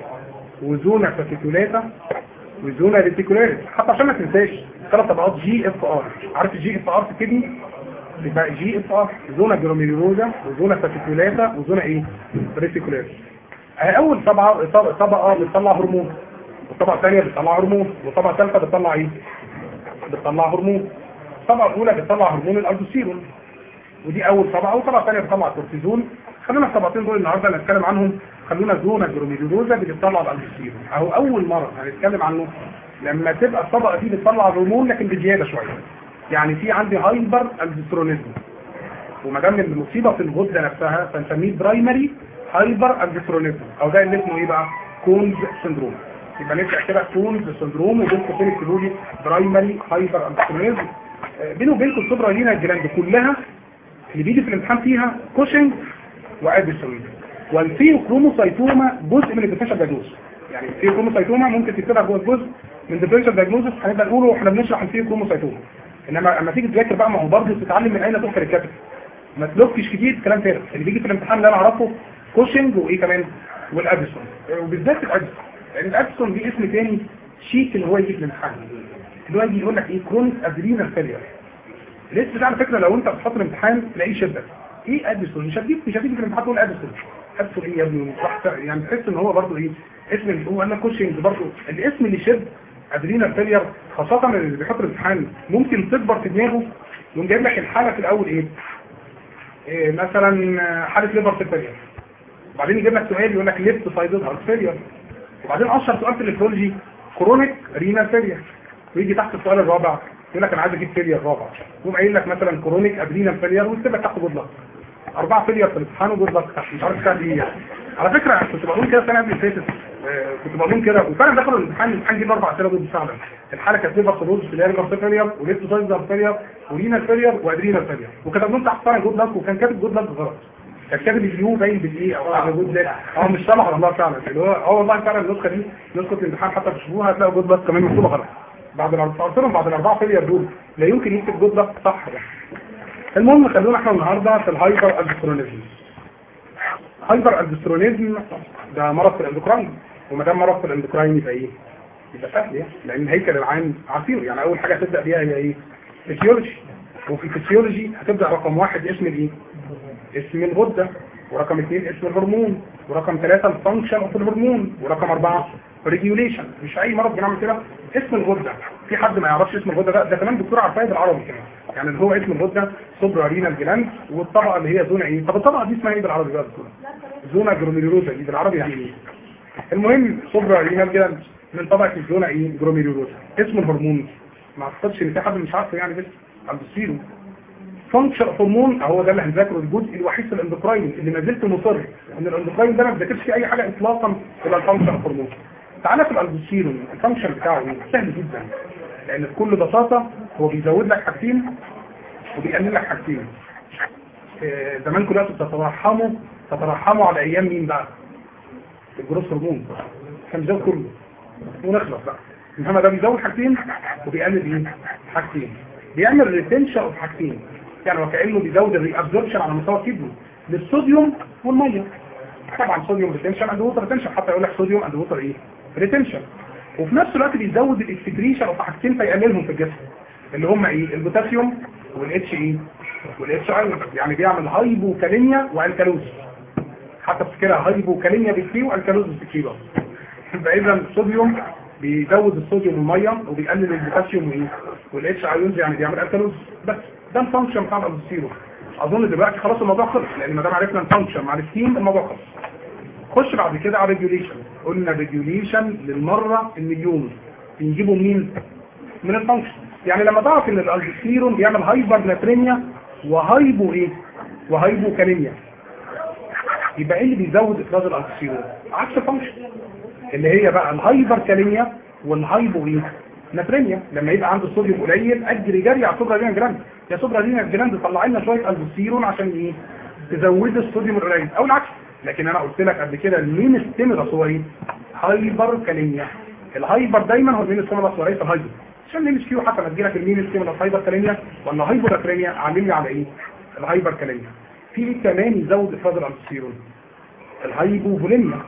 وزونا فاسيكولاتا وزونا ريتيكولاريس حتى عشان ما تنساش ثلاث طبقات جي اف ار عارف الجي اف ار في الكدني يبقى جي اف ار زونا جروميلوزا وزونا فاسيكولاتا وزونا ايه ريتيكولاريس آه، اول طبقه طبقه طبقة بتطلع هرمون والطبقه الثانيه بتطلع هرمون والطبقه الثالثه بتطلع ايه بتطلع هرمون الطبقه الاولى بتطلع هرمون الالدوستيرون ودي اول طبقه والطبقه الثانيه بتطلع كورتيزون خلونا الطبقتين دول النهارده نتكلم عنهم خلونا زونا جروميدوزا بتطلع الالدوستيرون اهو اول مره هنتكلم عنه لما تبقى الطبقه دي بتطلع هرمون لكن بزياده شويه يعني في عندي هايبر الدسترونيزم وما دام المصيبه في الغده نفسها فنسميه برايمري هايبر الدسترونيزم او ده اللي اسمه ايه بقى كونز سندروم يبقى نبدا كده كونز سندروم وبين قوسين اكتبوا لي برايمري هايبر الدسترونيزم آه، بينه وبينكم السوبرا لينا الجلاند كلها اللي بيجي في الامتحان فيها كوشنج واديسون والفيو كروموسايتوما جزء من الديفرنشال دايجنوز يعني الفيو كروموسايتوما ممكن تكتبها جوه جزء من الديفرنشال دايجنوز هنبقى نقوله واحنا بنشرح الفيو كروموسايتوما انما لما تيجي تذاكر بقى ما هو برضه تتعلم من اين تذكر الكاتب ما تلوكش كتير كلام فارغ اللي بيجي في الامتحان اللي انا اعرفه كوشنج وايه كمان والاديسون وبالذات الاديسون لان الاديسون دي اسم تاني شيك اللي هو يجي في الامتحان اللي هو يجي يقول لك ايه كرونيك ادرينال فيلير الاسم ده على فكره لو انت بتحط الامتحان تلاقيه شدك ايه اديسون مش هتجيب مش هتيجي في الامتحان تقول اديسون اديسون ايه يا ابني راح ت- يعني تحس ان هو برضه ايه اسم اللي هو انا كوشنج برضه الاسم اللي يشد ادرينال فيلير خاصه اللي بيحط الامتحان ممكن تكبر في دماغه يقوم جايب لك الحاله في الاول ايه, إيه مثلا حاله ليفر فيلير وبعدين يجيب لك سؤال يقول لك ليفت سايدد هارت فيلير وبعدين اشهر سؤال في النفرولوجي كرونيك رينال فيلير ويجي تحت السؤال الرابع يقول لك انا عايز اجيب فيلير رابع يقوم قايل لك مثلا كرونيك ادرينال فيلير ويكتب لك تحت جود لك اربعه فيلير في الامتحان وجود لك مش عارف كام ايه يعني على فكره كنت بقول كده السنه قبل اللي فاتت آه، كنت بقول لهم كده وفعلا دخلوا الامتحان الامتحان جه اربع اسئله دول فعلا الحاله كانت ليفر سيروز في الارجر فيلير وليفتوسايزر فيلير ورينال فيلير وادرينال فيلير وكتب لهم تحت فعلا جود لاك وكان كاتب جود لاك غلط كان كاتب اليو باين بالايه او حاجه جود لاك اه مش سامح والله فعلا اللي هو اه والله فعلا النسخه دي نسخه الامتحان حتى تشوفوها هتلاقوا جود لاك كمان مكتوبه غلط بعد الاربعه قلت لهم بعد الاربعه فيلير دول لا يمكن يكتب جود لاك صح ده المهم خلونا احنا النهارده في الهايبر الدسترونيزم هايبر الدسترونيزم ده مرض في الاندوكراين وما دام مرض في الاندوكراين يبقى ايه؟ يبقى سهل يعني لان الهيكل العام عصير يعني اول حاجه هتبدا بيها هي ايه؟ فيسيولوجي وفي الفسيولوجي هتبدا رقم واحد اسم الايه؟ اسم الغده ورقم اثنين اسم الهرمون ورقم ثلاثة الفانكشن اوف الهرمون ورقم أربعة ريجيوليشن مش أي مرض بنعمل كده اسم الغدة في حد ما يعرفش اسم الغدة ده ده كمان دكتور عارفاه بالعربي كمان يعني اللي هو اسم الغدة سوبرا رينال جلاند والطبقة اللي هي زونا ايه طب الطبقة دي اسمها ايه بالعربي بقى دكتور زونا جروميروزا دي بالعربي يعني ايه المهم سوبرا رينال جلاند من طبقة الزونا ايه جروميروزا اسم الهرمون ما اعتقدش ان في حد مش عارفه يعني بس البسيرو فانكشن هرمون هو ده اللي هنذاكره الجزء الوحيد في الاندوكراين اللي ما زلت مصر ان الاندوكراين ده ما بذاكرش فيه اي حاجه اطلاقا الا الفانكشن هرمون تعالى في الالبوسيرون الفانكشن بتاعه ايه؟ سهل جدا لان بكل بساطه هو بيزود لك حاجتين وبيقلل لك حاجتين آه، زمان كلها تترحموا تترحموا على ايام مين بقى؟ الجروس هرمون كان بيزود كله ونخلص بقى انما ده بيزود حاجتين وبيقلل ايه؟ حاجتين بيعمل ريتنشن اوف حاجتين يعني وكانه بيزود الري ابزوربشن على مستوى الكبد للصوديوم والميه طبعا صوديوم ريتنشن اند ووتر ريتنشن حتى يقول لك صوديوم اند ووتر ايه ريتنشن وفي نفس الوقت بيزود الاكسكريشن اوف حاجتين فيقللهم في الجسم اللي هم ايه البوتاسيوم والاتش اي والاتش اي يعني بيعمل هايبوكاليميا والكالوز حتى افتكرها هايبوكاليميا بالكي والكالوز بالكي بقى يبقى اذا الصوديوم بيزود الصوديوم والميه وبيقلل البوتاسيوم وايه والاتش ايونز يعني بيعمل الكالوز بس ده الفانكشن بتاع الالبوسيرو اظن دلوقتي خلاص الموضوع خلص لان ما دام عرفنا الفانكشن مع الستيم الموضوع خلص خش بعد كده على ريجوليشن قلنا ريجوليشن للمره المليون بنجيبه منين من الفانكشن يعني لما تعرف ان الالبوسيرون بيعمل هايبر ناتريميا وهايبو ايه وهايبو كاليميا يبقى ايه اللي بيزود افراز الالبوسيرون عكس الفانكشن اللي هي بقى الهايبر كاليميا والهايبو ايه ناتريميا لما يبقى عنده صوديوم قليل اجري جري على سوبرا رينا جراند يا سوبرا رينا جراند طلع لنا شويه البوسيرون عشان ايه تزود الصوديوم القليل او العكس لكن انا قلت لك قبل كده المين ستيمولس هو ايه هايبر كاليميا الهايبر دايما هو المين ستيمولس وليس الهايبر عشان الام كيو حتى ما تجيلك المين ستيمولس هايبر كاليميا ولا هايبر ناتريميا علمني على ايه الهايبر كاليميا في ايه كمان يزود افراز الالبوسيرون الهايبوفوليميا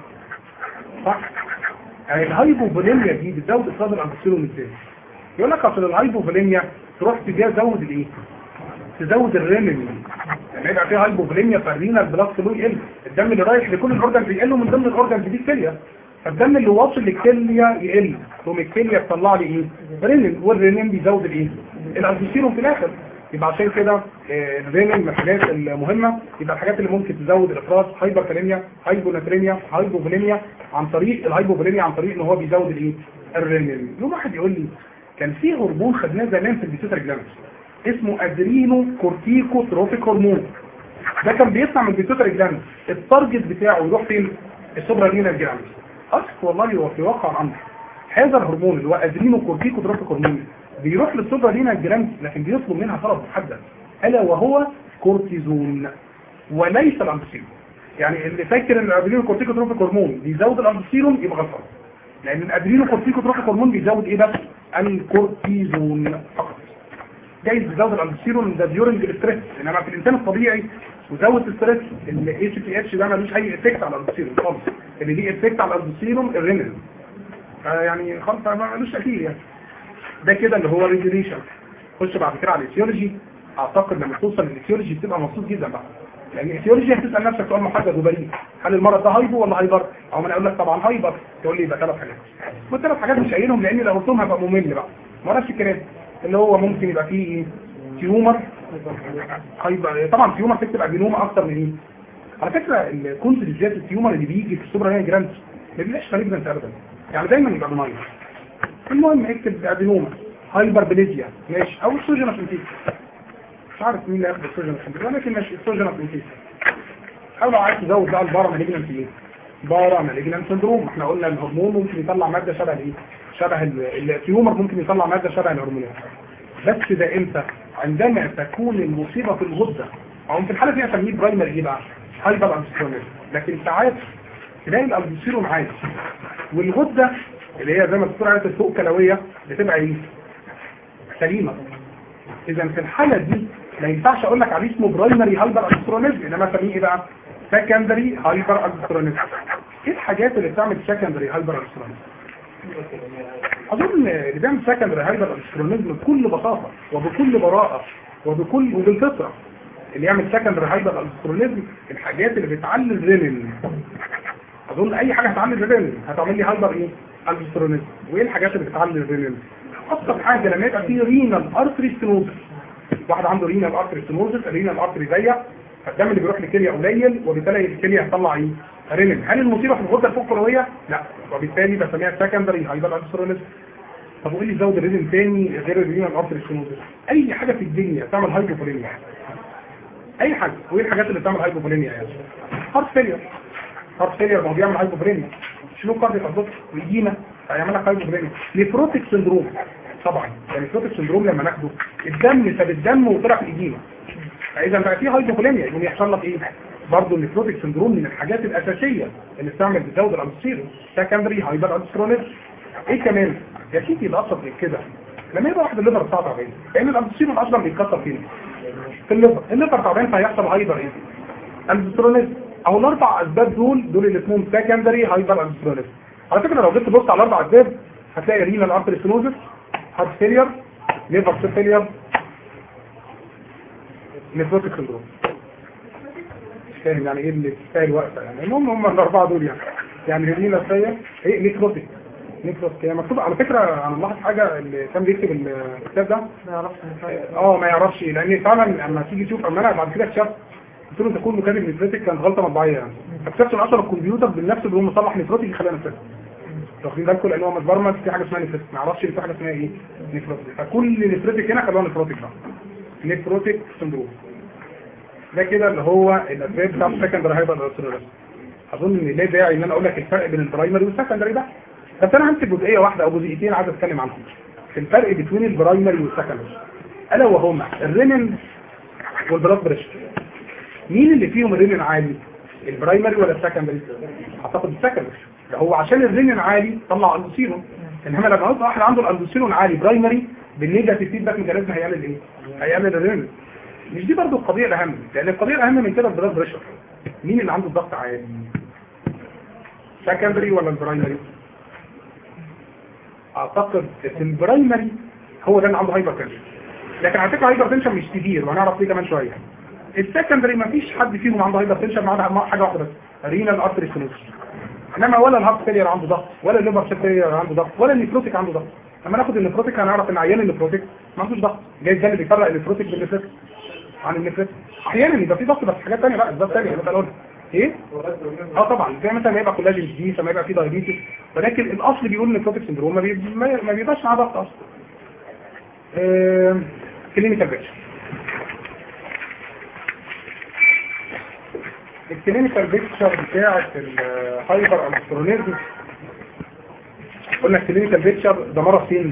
صح يعني الهايبوفوليميا دي بتزود افراز الالبوسيرون ازاي يقول لك اصل الهايبوفوليميا تروح تجي تزود الايه تزود الرينين لما يبقى فيها هايبوفوليميا فالرينا البلاد فلو يقل الدم اللي رايح لكل الاورجنز بيقل ومن ضمن الاورجنز دي الكليه فالدم اللي واصل للكليه يقل تقوم الكليه تطلع لي ايه رينين والرينين بيزود الايه الالبوسيرون في الاخر يبقى عشان كده آه، الرينين من الحاجات المهمه يبقى الحاجات اللي ممكن تزود الافراز هايبر كاليميا هايبوناتريميا هايبوفوليميا عن طريق الهايبوفوليميا عن طريق ان هو بيزود الايه الرينين يوم واحد يقول لي كان في هرمون خدناه زمان في البيتوتر جلاند اسمه ادرينو كورتيكو تروفيك هرمون ده كان بيطلع من البيتوتر جلاند التارجت بتاعه يروح فين السوبرا رينال جلاند اصل والله هو في واقع الامر هذا الهرمون اللي هو ادرينو كورتيكو تروفيك هرمون بيروح للسوبرا رينال جلاند لكن بيطلب منها طلب محدد الا وهو كورتيزون وليس الامبسيلون يعني اللي فاكر ان الادرينو كورتيكو تروفيك هرمون بيزود الامبسيلون يبقى غلطان لان الادرينو كورتيكو تروفيك هرمون بيزود ايه بس الكورتيزون فقط جايز بيزود الالبسيرون ده ديورنج الاستريس انما في الانسان الطبيعي وزود الاستريس الاي سي بي اتش ده ملوش اي افكت على الالبسيرون خالص اللي ليه افكت على الالبسيرون الرينال يعني خالص ملوش تاثير يعني ده كده اللي هو ريجوليشن خش بعد كده على الايثيولوجي اعتقد لما توصل للايثيولوجي بتبقى مبسوط جدا بقى لان الايثيولوجي هتسال نفسك سؤال محدد وبريء هل المرض ده هايبو ولا هايبر او انا اقول لك طبعا هايبر تقول لي يبقى ثلاث حاجات والثلاث حاجات مش قايلهم لان لو قلتهم هبقى ممل بقى ما نفس الكلام اللي هو ممكن يبقى فيه ايه تيومر هيبقى طبعا تيومر تكتب ادينوما اكتر من ايه على فكره الكونسل بالذات التيومر اللي بيجي في السوبر هاي جراند ما بيبقاش مالجنت ابدا يعني دايما يبقى بنايل المهم اكتب ادينوما هايبر بليزيا ماشي او السوجينس انتيس مش عارف مين اللي هياخد السوجينس انتيس ولكن ماشي السوجينس انتيس او لو عايز تزود بقى البارا مالجنت ايه بارا مالجنان سندروم احنا قلنا الهرمون ممكن يطلع ماده شبه الايه شبه ال- التيومر ممكن يطلع ماده شبه الهرمونات بس ده امتى عندما تكون المصيبه في الغده او في الحاله دي هسميه برايمري ايه بقى هايبر انستروميزم لكن ساعات تلاقي الالبوسيروم عالي والغده اللي هي زي ما الدكتور قالت الفوق كلويه بتبقى ايه سليمه اذا في الحاله دي ما ينفعش اقول لك عليه اسمه برايمري هايبر انسترونيزم انما اسميه ايه بقى سكندري هايبر انسترونيزم ايه الحاجات اللي بتعمل سكندري هايبر انسترونيزم اظن اللي بيعمل سكندري هايبر انسترونيزم بكل بساطه وبكل براءه وبكل وبالفطره اللي يعمل سكندري هايبر انسترونيزم الحاجات اللي بتعلي الرينين اظن اي حاجه هتعلي الرينين هتعمل لي هايبر ايه انسترونيزم وايه الحاجات اللي بتعلي الرينين ابسط حاجه لما يبقى في رينال ارتري ستينوزس واحد عنده رينال ارتري ستينوزس الرينال ارتري ضيق فالدم اللي بيروح للكليه قليل وبالتالي الكليه هتطلع ايه رينين هل المصيبه في الغده الفوق لا وبالتالي بسميها سكندري هايبر انسترونيزم طب وايه اللي يزود الريزم تاني غير الرينال ارتري ستينوزس اي حاجه في الدنيا تعمل هايبوفوليميا اي حاجه وايه الحاجات اللي بتعمل هايبوفوليميا يعني هارت فيلير هارت فيلير ما هو بيعمل هايبوفوليميا شنو كارديك ارضوك ويجينا هيعمل لك هايبوفوليميا نيفروتيك سندروم طبعا يعني نيفروتيك سندروم لما ناخده الدم ساب الدم وطلع في الايدينا فاذا بقى فيه هايبوفوليميا يقوم يحصل لك ايه برضه النيفروتيك سندروم من الحاجات الاساسيه اللي بتعمل بتزود الانسيرو سكندري هايبر انسترونيزم ايه كمان يا سيدي الابسط من كده لما يبقى واحد الليفر بتاعه تعبان لان الانسيرو اصلا بيتكسر فين في الليفر الليفر تعبان فهيحصل هايبر ايه انسترونيزم او الاربع اسباب دول دول اللي اسمهم سكندري هايبر انسترونيزم على فكره لو جيت تبص على الاربع اسباب هتلاقي رينال ارتري ستينوزس هارت فيلير ليفر فيلير نيفروتيك سندروم مش فاهم يعني ايه اللي تستاهل وقتها يعني المهم هم الاربعه دول يعني يعني رينال فيلير ايه نيفروتيك نيفروتيك هي مكتوب على فكره انا ملاحظ حاجه اللي كان بيكتب الكتاب ده ما يعرفش اه ما يعرفش لان فعلا لما تيجي تشوف اما انا بعد كده اكتشفت قلت له تكون مكاتب نفرتك كانت غلطه مطبعيه يعني فاكتشفت ان اصلا الكمبيوتر بالنفس اللي هو مصلح نفرتك يخليها نفرتك واخدين بالكم لان هو متبرمج في حاجه اسمها نفرتك ما يعرفش ان في حاجه اسمها ايه نفرتك فكل نفرتك هنا خلوها نفرتك بقى نفروتيك سندروم ده كده اللي هو الاسباب بتاع السكندري هايبر انسولينيزم اظن ان ليه داعي ان انا اقول لك الفرق بين البرايمري والسكندري ده بس انا همسك جزئيه واحده او جزئيتين عايز اتكلم عنهم في الفرق بين البرايمري والسكندري الا وهما الرينين والبلاد بريشر مين اللي فيهم الرينين عالي البرايمري ولا السكندري اعتقد السكندري ده هو عشان الرينين عالي طلع اندوسيرون انما لما يبقى واحد عنده الاندوسيرون عالي برايمري بالنيجاتيف فيدباك ميكانيزم هيعمل ايه هيعمل الرينين مش دي برضو القضيه الاهم لان القضيه الاهم من كده البلاد بريشر مين اللي عنده الضغط عالي سكندري ولا البرايمري اعتقد ان البرايمري هو ده اللي عنده هايبر تنشن لكن على فكره هايبر تنشن مش كبير وهنعرف ليه كمان شويه السكندري ما فيش حد فيهم عنده هايبر تنشن ما عدا حاجه واحده بس رينال ارتري ستينوز انما ولا الهارت فيلير عنده ضغط ولا الليفر فيلير عنده ضغط ولا النيفروتيك عنده ضغط لما ناخد النيفروتيك هنعرف ان عيان النيفروتيك ما عندوش ضغط جاي ده اللي بيفرق النيفروتيك بالنيفروتيك عن النيفروتيك احيانا يبقى في ضغط بس حاجات ثانيه بقى اسباب ثانيه مثلا اقول ايه اه طبعا زي مثلا ما يبقى كولاجين جديد ما يبقى في دايابيتس ولكن الاصل بيقول نيفروتيك سندروم ما, بي... ما ما بيبقاش معاه ضغط اصلا آه... كلينيكال بيكتشر الكلينيكال بيكتشر بتاعت الهايبر انسترونيزم قلنا الكلينيكال بيكتشر ده مرض فين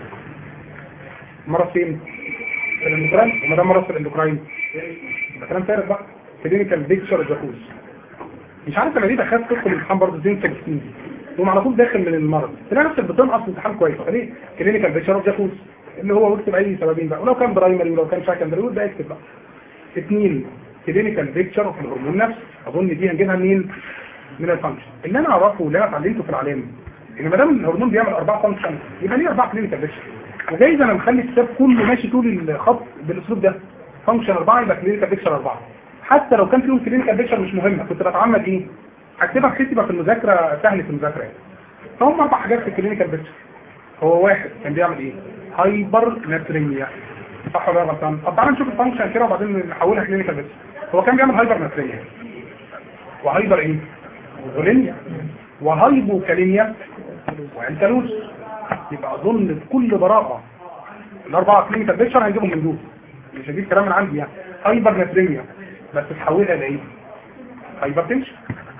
مرض فين في الاندوكراين وما ده مرض في الاندوكراين ده كلام فارغ بقى كلينيكال بيكتشر جاكوز مش عارف انا ليه دخلت تدخل الامتحان برضه زي انت دي تقوم على طول داخل من المرض تلاقي نفسك بتنقص امتحان كويس فليه كلينيكال بيكتشر جاكوز اللي هو واكتب اي سببين بقى ولو كان برايمري ولو كان سكندري وده اكتب بقى اثنين كلينيكال بيكتشر في الهرمون نفسه اظن دي هنجيبها منين من الفانكشن اللي انا اعرفه اللي انا اتعلمته في العلامه ان ما دام الهرمون بيعمل اربع فانكشن يبقى ليه اربع كلينيكال بيكتشر وجايز انا مخلي الكتاب كله ماشي طول الخط بالاسلوب ده فانكشن اربعه يبقى كلينيكال بيكتشر اربعه حتى لو كان فيهم كلينيكال بيكتشر مش مهمه كنت بتعمد ايه هكتبها كتبه في المذاكره سهل في المذاكره يعني فهم اربع حاجات في الكلينيكال بيكتشر هو واحد كان بيعمل ايه هايبر ناتريميا صح ولا غلطان طب تعالى نشوف الفانكشن كده وبعدين نحولها كلينيكال بيكتشر هو كان بيعمل هايبر ناتريميا وهايبر ايه غولينيا وهايبوكاليميا وانتلوس يبقى اظن بكل براءه الاربعه كلينيكال بيكتشر هنجيبهم من دول مش هجيب كلام من عندي يعني هايبر ناتريميا بس تحولها لايه هايبر تنشن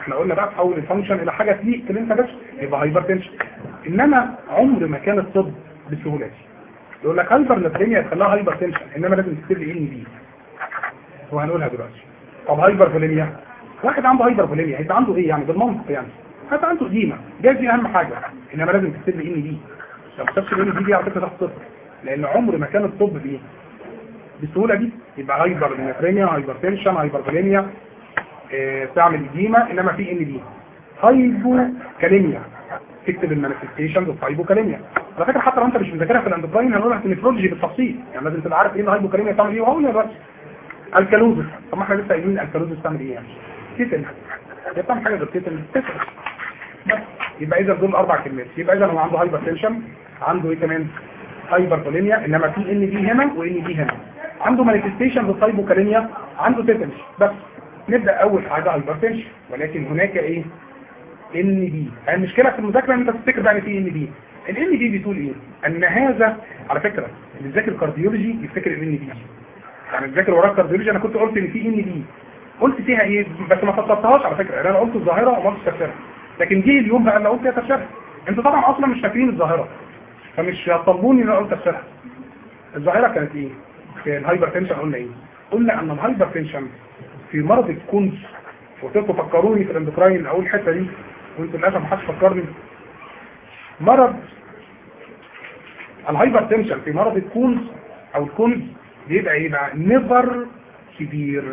احنا قلنا بقى تحول الفانكشن الى حاجه تليق اللي انت بس يبقى هايبر تنشن انما عمر ما كان الطب بالسهوله دي يقول لك هايبر نفرينيا تخليها هايبر تنشن انما لازم تكتب لي ان بي وهنقولها دلوقتي طب هايبر فوليميا واحد عنده هايبر فوليميا هيبقى عنده ايه يعني بالمنطق يعني هيبقى عنده قديمه جاي دي اهم حاجه انما لازم تكتب لي ان بي لو ما كتبتش الان بي دي على فكره تحت صفر لان عمر ما كان الطب بايه بالسهوله دي يبقى هايبر نفرينيا هايبر تنشن هايبر فوليميا اه تعمل قديمه انما في ان بي هايبو كاليميا تكتب المانيفستيشنز اوف هايبو كاليميا على فكره حتى لو انت مش مذاكرها في الاندوكراين هنقولها في النفرولوجي بالتفصيل يعني لازم تبقى عارف ايه الهايبو كاليميا بتعمل ايه وهقول دلوقتي الكالوزس طب ما احنا لسه قايلين الكالوزس بتعمل ايه يعني تيتل هي بتعمل حاجه غير تيتل تيتل بس يبقى اذا دول اربع كلمات يبقى اذا هو عنده هايبر تنشن عنده ايه كمان هايبر كاليميا انما في ان دي هنا وان دي هنا عنده مانيفستيشن اوف هايبو كاليميا عنده تيتل بس نبدا اول حاجه هايبر تنشن ولكن هناك ايه ان بي المشكله في المذاكره ان انت تفتكر بقى ان في ان بي الان بي بتقول ايه ان هذا على فكره اللي بيذاكر كارديولوجي يفتكر الان بي يعني بذاكر وراك كارديولوجي انا كنت قلت ان في ان بي قلت فيها ايه بس ما فسرتهاش على فكره يعني انا قلت الظاهره وما قلتش تفسيرها لكن جه اليوم بقى اللي قلت فيها تفسيرها انتوا طبعا اصلا مش فاكرين الظاهره فمش هتطلبوني ان انا قلت تفسيرها الظاهره كانت ايه في الهايبر تنشن قلنا ايه قلنا ان الهايبر تنشن في مرض الكونز قلت لكم فكروني في الاندوكراين اول الحته دي وانتوا للاسف ما حدش فكرني مرض الهايبر تنشن في مرض الكونز او الكونز بيبقى ايه بقى نيفر كبير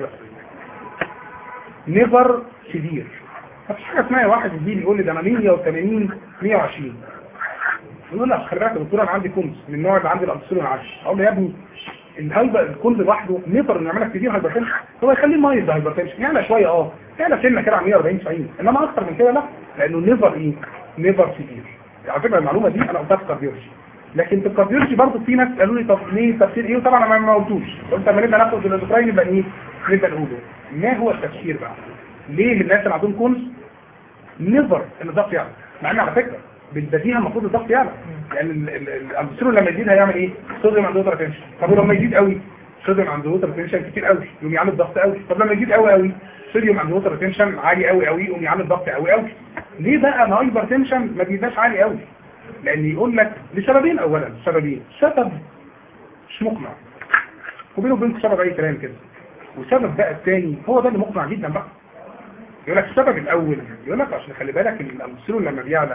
نيفر كبير مفيش حاجه اسمها واحد يجي يقول لي ده انا 180 120 يقول لك خلي بالك يا دكتور انا عندي كونز من النوع اللي عندي الابسولون 10 اقول له يا ابني الهايبر الكونز لوحده نيفر انه يعمل لك كبير هايبر تنشن هو يخليه مايلد هايبر تنشن يعلى شويه اه يعلى سنه كده على 140 90 انما اكتر من كده لا لانه نيفر ايه نيفر كبير على فكره المعلومه دي انا قلتها في كارديولوجي لكن في الكارديولوجي برضه في ناس قالوا لي طب ليه تفسير ايه وطبعا انا ما قلتوش قلت لما نبدا ناخد الاندوكراين يبقى ايه نبدا نقوله ما هو التفسير بقى ليه الناس اللي عندهم كونز نيفر ان الضغط يعلى مع ان على فكره بالبديهه المفروض الضغط يعلى لان الالبسترون لما يزيد هيعمل ايه صوديوم عنده ووتر تنشن طب ولما يزيد قوي صوديوم عنده ووتر تنشن كتير قوي يقوم يعمل ضغط قوي طب لما يزيد قوي قوي صوديوم عنده ووتر تنشن عالي قوي قوي يقوم يعمل ضغط قوي قوي ليه بقى الهايبر تنشن ما بيبقاش عالي قوي لان يقول لك لسببين اولا سببين سبب مش مقنع وبينه وبينك سبب اي كلام كده وسبب بقى الثاني هو ده اللي مقنع جدا بقى يقول لك السبب الاول يقول لك عشان خلي بالك الامثلون لما بيعلى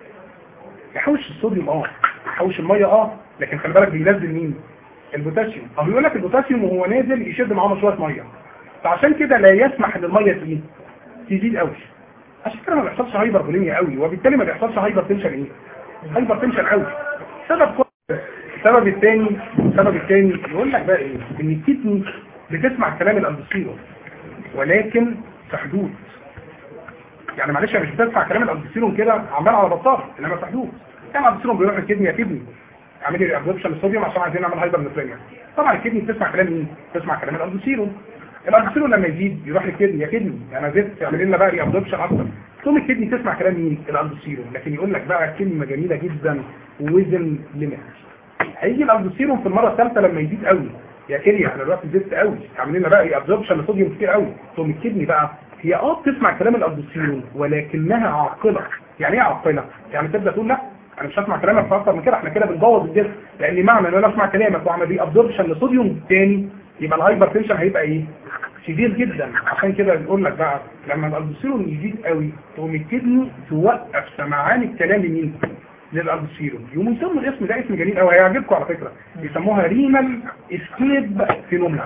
يحوش الصوديوم اه يحوش الميه اه لكن خلي بالك بينزل مين البوتاسيوم او يقول لك البوتاسيوم وهو نازل يشد معاه شويه ميه فعشان كده لا يسمح ان الميه تزيد تزيد قوي عشان كده ما بيحصلش هايبر بوليميا قوي وبالتالي ما بيحصلش هايبر تنشن ايه هايبر تنشن قوي سبب كل السبب الثاني السبب الثاني يقول لك بقى ايه ان الكدني بتسمع كلام الاندوسيرو ولكن في حدود يعني معلش مش بتسمع كلام الاندوسيرون كده عمال على بطال انما في حدود يعني الاندوسيرون بيروح الكدني يا كدني اعمل لي ابزوربشن الصوديوم عشان عايزين نعمل هايبر نفرينيا طبعا الكدني بتسمع كلام مين بتسمع كلام الاندوسيرون الاندوسيرون لما يزيد يروح للكدني يا كدني انا زدت اعمل لنا بقى ابزوربشن اكتر تقوم الكدني تسمع كلام مين الاندوسيرون لكن يقول لك بقى كلمه جميله جدا وزن ليميت هيجي الاندوسيرون في المره الثالثه لما يزيد قوي يا كدني احنا دلوقتي زدت قوي اعمل لنا بقى ابزوربشن لصوديوم كتير قوي تقوم الكدني بقى هي اه بتسمع كلام الاندوسيرون ولكنها عاقله يعني ايه عاقله يعني تبدا تقول لا انا مش هسمع كلامك في اكتر من كده احنا كده بنبوظ الجسم لان معنى ان انا اسمع كلامك واعمل بيه ابزوربشن لصوديوم تاني يبقى الهايبر تنشن هيبقى ايه شديد جدا عشان كده بنقول لك بقى لما الاندوسيرون يزيد قوي تقوم الكدني توقف سمعان الكلام مين للالبسيرون يقوموا يسموا الاسم ده اسم جميل قوي هيعجبكم على فكره بيسموها رينال اسكيب فينومينا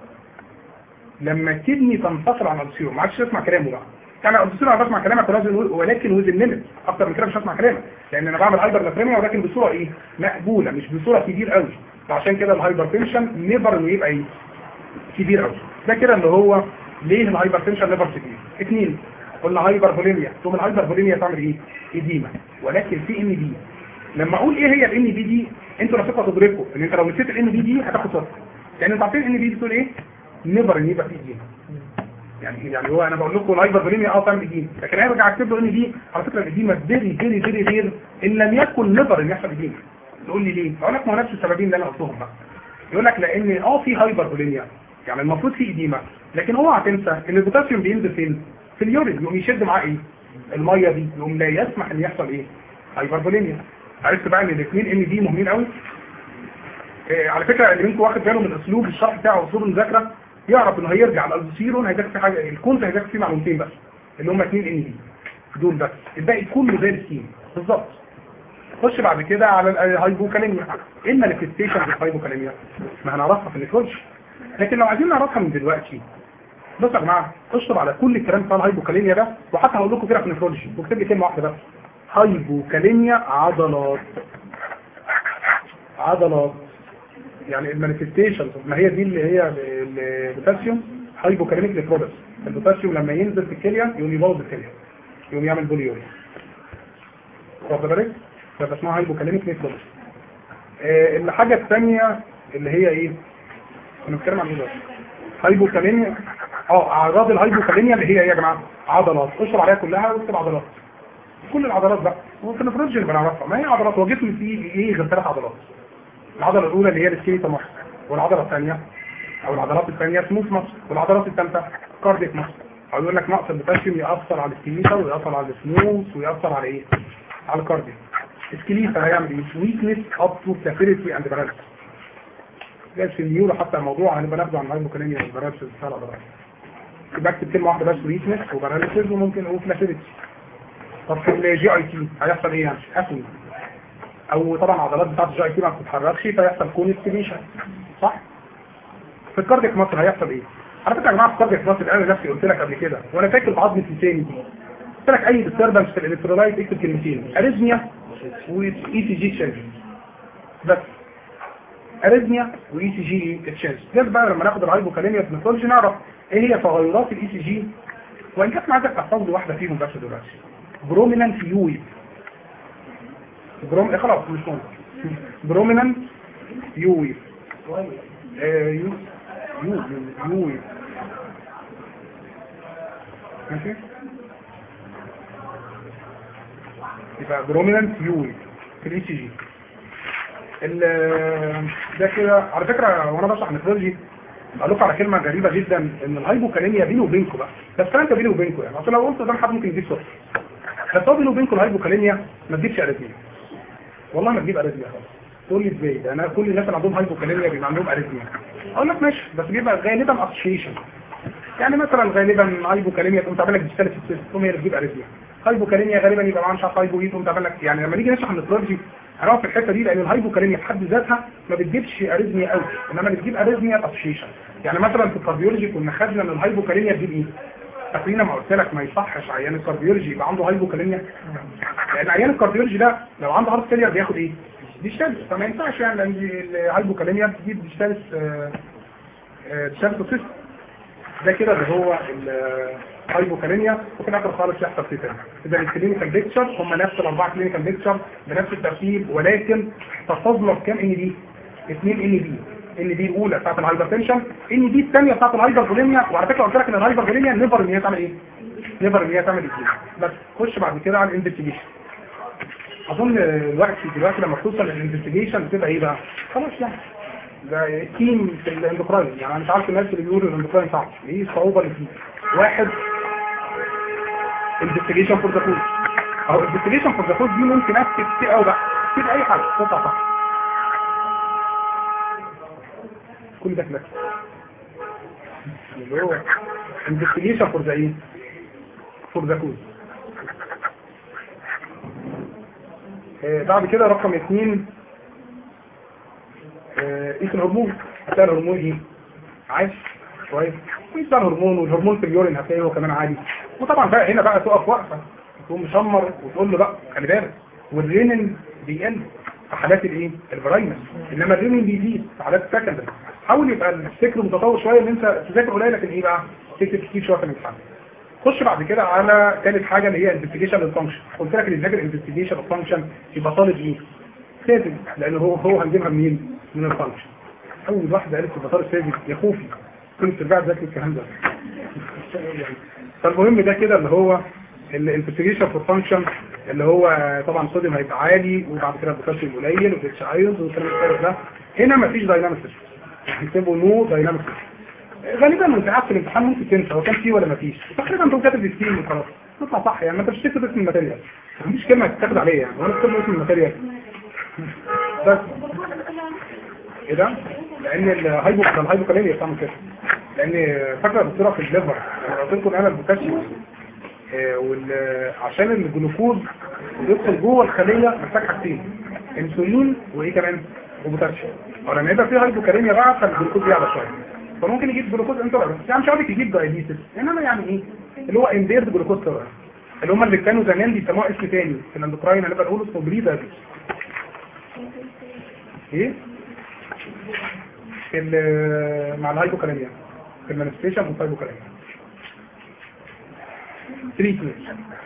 لما الكدني تنفصل عن الالبسيرون ما عادش تسمع كلامه بقى انا الالبسيرون انا بسمع كلامك ولازم ولكن وزن ليميت اكتر من كده مش هسمع كلامك لان انا بعمل هايبر نفريميا ولكن بصوره ايه مقبوله مش بصوره كبير قوي فعشان كده الهايبر تنشن نيفر انه يبقى ايه كبير قوي ده كده اللي هو ليه الهايبر تنشن نيفر كبير اثنين قلنا هايبر فوليميا ثم الهايبر فوليميا تعمل ايه ايديما ولكن في ان بي لما اقول ايه هي الان بي دي انتوا رافقه تدركوا ان انت لو نسيت الان بي دي هتاخد صفر يعني انتوا عارفين الان بي دي بتقول ايه نيفر ان يبقى في ايديما يعني يعني هو انا بقول لكم الهايبر فوليميا اه تعمل ايديما لكن انا برجع اكتب له ان دي على فكره الايديما فيري فيري فيري رير ان لم يكن نيفر ان يحصل ايديما تقول لي ليه اقول لك ما هو نفس السببين اللي انا قلتهم بقى يقول لك لان اه في هايبر فوليميا يعني المفروض في ايديما لكن هو هتنسى ان البوتاسيوم بينزل فين في اليورين يقوم يشد معاه ايه الميه دي يقوم لا يسمح ان يحصل ايه هايبربوليميا عرفت بقى ان الاثنين ان دي مهمين قوي إيه على فكره اللي منكم واخد باله من اسلوب الشرح بتاع اسلوب المذاكره يعرف انه هيرجع الالبوسيرون هيذاكر في حاجه الكونت هيذاكر فيه معلومتين بس اللي هم اثنين ان دي دول بس الباقي كله زي السين بالظبط خش بعد كده على الهايبوكاليميا ايه المانيفستيشن في الهايبوكاليميا ما هنعرفها في النيكولوجي لكن لو عايزين نعرفها من دلوقتي بص يا جماعه اشطب على كل الكلام بتاع الهايبوكاليميا ده وحتى هقول لكم كده في النيكولوجي واكتب لي كلمه واحده بس هايبوكاليميا عضلات عضلات يعني المانيفستيشن ما هي دي اللي هي البوتاسيوم هايبوكاليميك نيكروبس البوتاسيوم لما ينزل في الكليه يقوم يبوظ الكليه يقوم يعمل بوليوري واخد بالك فده اسمها هايبوكاليميك نيكروبس آه الحاجه الثانيه اللي هي ايه كنا بنتكلم عن ايه دلوقتي هايبوكاليميا اه اعراض الهايبوكاليميا اللي هي ايه يا جماعه عضلات اشرب عليها كلها واكتب عضلات كل العضلات بقى وفي النفرولوجي اللي بنعرفها ما هي عضلات هو جسم فيه ايه غير ثلاث عضلات العضله الاولى اللي هي السكيليتا ماسل والعضله الثانيه او العضلات الثانيه سموث ماسل والعضلات الثالثه كارديك ماسل او يقول لك نقص البوتاسيوم ياثر على السكيليتا وياثر على السموث وياثر على ايه على الكارديك السكيليتا هيعمل ايه ويكنس اب تو سافيريتي اند بالانس جايز في النيورو حتى الموضوع هنبقى ناخده عن الهايبوكاليميا والباراليسيس بتاع العضلات يبقى اكتب كلمه واحده بس ويكنس وباراليسيس وممكن وفلاسيديتي طب في الجي اي تي هيحصل ايه يعني اسمي او طبعا العضلات بتاعت الجي اي تي ما بتتحركش فيحصل كونستيبيشن صح في الكارديك مصر هيحصل ايه على فكره يا جماعه في الكارديك مصر انا نفسي قلت لك قبل كده وانا فاكر بعضمه لساني دي قلت لك اي ديستربنس في الالكترولايت اكتب كلمتين اريزميا واي سي جي تشينج بس اريزميا واي سي جي تشينج ده بقى لما ناخد الهايبوكاليميا في النيكولوجي نعرف ايه هي تغيرات الاي سي جي وان كانت عايزك تحفظ لي واحده فيهم بس دلوقتي برومينانت يوي بروم إيه خلاص مش مهم برومينانت يوي آه يو يو يوي ماشي يبقى برومينانت يوي في الاي سي جي ده كده على فكره وانا بشرح نفرولوجي اقول لكم على كلمه غريبه جدا ان الهايبوكاليميا بيني وبينكم بقى بس الكلام ده بيني وبينكم يعني اصل لو قلت ده حد ممكن يجيب صفر بس هو بيني وبينكم الهايبوكاليميا ما تجيبش اريثميا والله ما تجيب اريثميا خالص تقول لي ازاي ده انا كل الناس اللي عندهم هايبوكاليميا بيبقى عندهم اريثميا اقول لك ماشي بس بيبقى غالبا اسوشيشن يعني مثلا غالبا هايبوكاليميا تقوم تعمل لك ديستاليس تقوم هي اللي تجيب اريثميا هايبوكاليميا غالبا يبقى معاه مش عارف هايبو تقوم تعمل لك يعني لما نيجي نشرح النفرولوجي هنقف في الحته دي لان الهايبوكاليميا في حد ذاتها ما بتجيبش اريثميا قوي انما بتجيب اريثميا اسوشيشن يعني مثلا في الكارديولوجي كنا خدنا ان الهايبوكاليميا تجيب ايه فاكرين ما قلت لك ما يصحش عيان الكارديولوجي يبقى عنده هايبوكاليميا لان عيان الكارديولوجي ده لو عنده هارت فيلير بياخد ايه ديستالس فما ينفعش يعني لان الهايبوكاليميا بتجيب ديستالس ديستالس سيستم ده كده اللي هو الهايبوكاليميا وفي الاخر خالص يحصل فيه تاني اذا الكلينيكال بيكتشر هم نفس الاربعه كلينيكال بيكتشر بنفس الترتيب ولكن تفاضلوا بكام ان دي 2 ان دي ان دي الاولى بتاعت الهايبرتنشن ان دي الثانيه بتاعت الهايبربوليميا وعلى فكره قلت لك ان الهايبربوليميا نيفر ان هي تعمل ايه نيفر ان هي تعمل ايه بس خش بعد كده على الانفستيجيشن اظن الوقت دلوقتي لما توصل للانفستيجيشن بتبقى ايه بقى خلاص يعني ده التيم في الاندوكراين يعني انا مش عارف الناس اللي بيقولوا الاندوكراين صعب ايه الصعوبه اللي فيه واحد انفستيجيشن فور ذا كود او انفستيجيشن فور ذا كود دي ممكن اكتب كتير قوي بقى كتير اي حاجه تطلع صح كل ده كلاس اللي هو انفستيجيشن فور ذا ايه فور ذا كود بعد كده رقم اثنين ايه الهرمون هتلاقي الهرمون ايه عايش كويس مش بقى الهرمون والهرمون في اليورين هتلاقيه هو كمان عالي وطبعا بقى هنا بقى تقف وقفه تقوم مشمر وتقول له بقى خلي بالك والرينين بيقل في حالات الايه الفرايمس انما الرينين بيزيد في حالات السكندري حاول يبقى الفكر متطور شويه ان انت تذاكر قليل لكن ايه بقى تكتب كتير شويه في الامتحان خش بعد كده على ثالث حاجه اللي هي انفستيجيشن للفانكشن قلت لك اللي يذاكر انفستيجيشن للفانكشن يبقى طالب ايه لازم لان هو هو هنجيبها منين من الفانكشن اول واحده قالت يبقى طالب سيفي يا خوفي كنت ترجع تذاكر الكلام ده فالمهم ده كده اللي هو الانفستيجيشن فور فانكشن اللي هو طبعا الصوديوم هيبقى عالي وبعد كده البوتاسيوم قليل والاتش ايونز والكلام الثالث ده هنا مفيش دايناميك سيستم هيكتبوا نو دايناميك غالبا وانت قاعد في الامتحان ممكن تنسى هو كان فيه ولا ما فيش تقريبا انت كاتب السين وخلاص تطلع صح يعني ما انت مش تكتب اسم الماتيريال مفيش كلمه تتاخد عليها يعني ولا تكتب اسم الماتيريال بس ايه ده؟ لان الهايبو الهايبوكاليميا بتعمل كده لان فاكره الدكتوره في الليفر انا قلت لكم انا البوتاسيوم آه، وال- عشان الجلوكوز يدخل جوه الخليه محتاج حاجتين انسولين وايه كمان وبوتاسيوم ولما يبقى فيه هايبوكاليميا بقى فالجلوكوز يعلى شويه فممكن يجيب جلوكوز انتولرنس يعني مش عارف يجيب دايابيتس انما يعني ايه اللي هو امبيرد جلوكوز تولرنس اللي هم اللي كانوا زمان بيسموها اسم تاني في الاندوكراين هنبقى نقول اسمه بري دايابيتس ايه في ال- مع الهايبوكاليميا في المانستيشن والهايبوكاليميا تريتمنت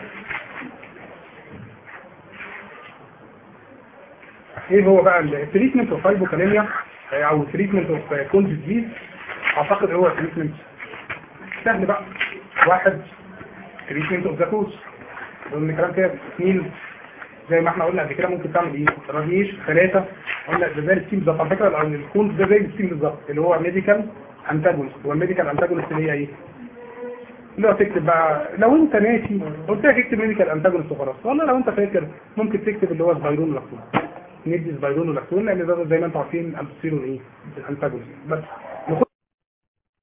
ايه هو بقى التريتمنت اوف هايبوكاليميا او التريتمنت اوف كولد ديزيز اعتقد هو تريتمنت سهل بقى واحد تريتمنت اوف ذا كوز قلنا كلام كده اثنين زي ما احنا قلنا قبل كده ممكن تعمل ايه راديش ثلاثه قلنا ده زي الستيم بالظبط على فكره الكون ده زي الستيم بالظبط اللي هو ميديكال انتاجونست هو الميديكال انتاجونست اللي هي ايه اللي هو تكتب بقى لو انت ناسي قلت لك اكتب ميديكال انتاجونست وخلاص والله لو انت فاكر ممكن تكتب اللي هو الفيرون لاكتون ندي الفيرون لاكتون لان ده زي ما انتم عارفين البسيرون ايه الانتاجونست بس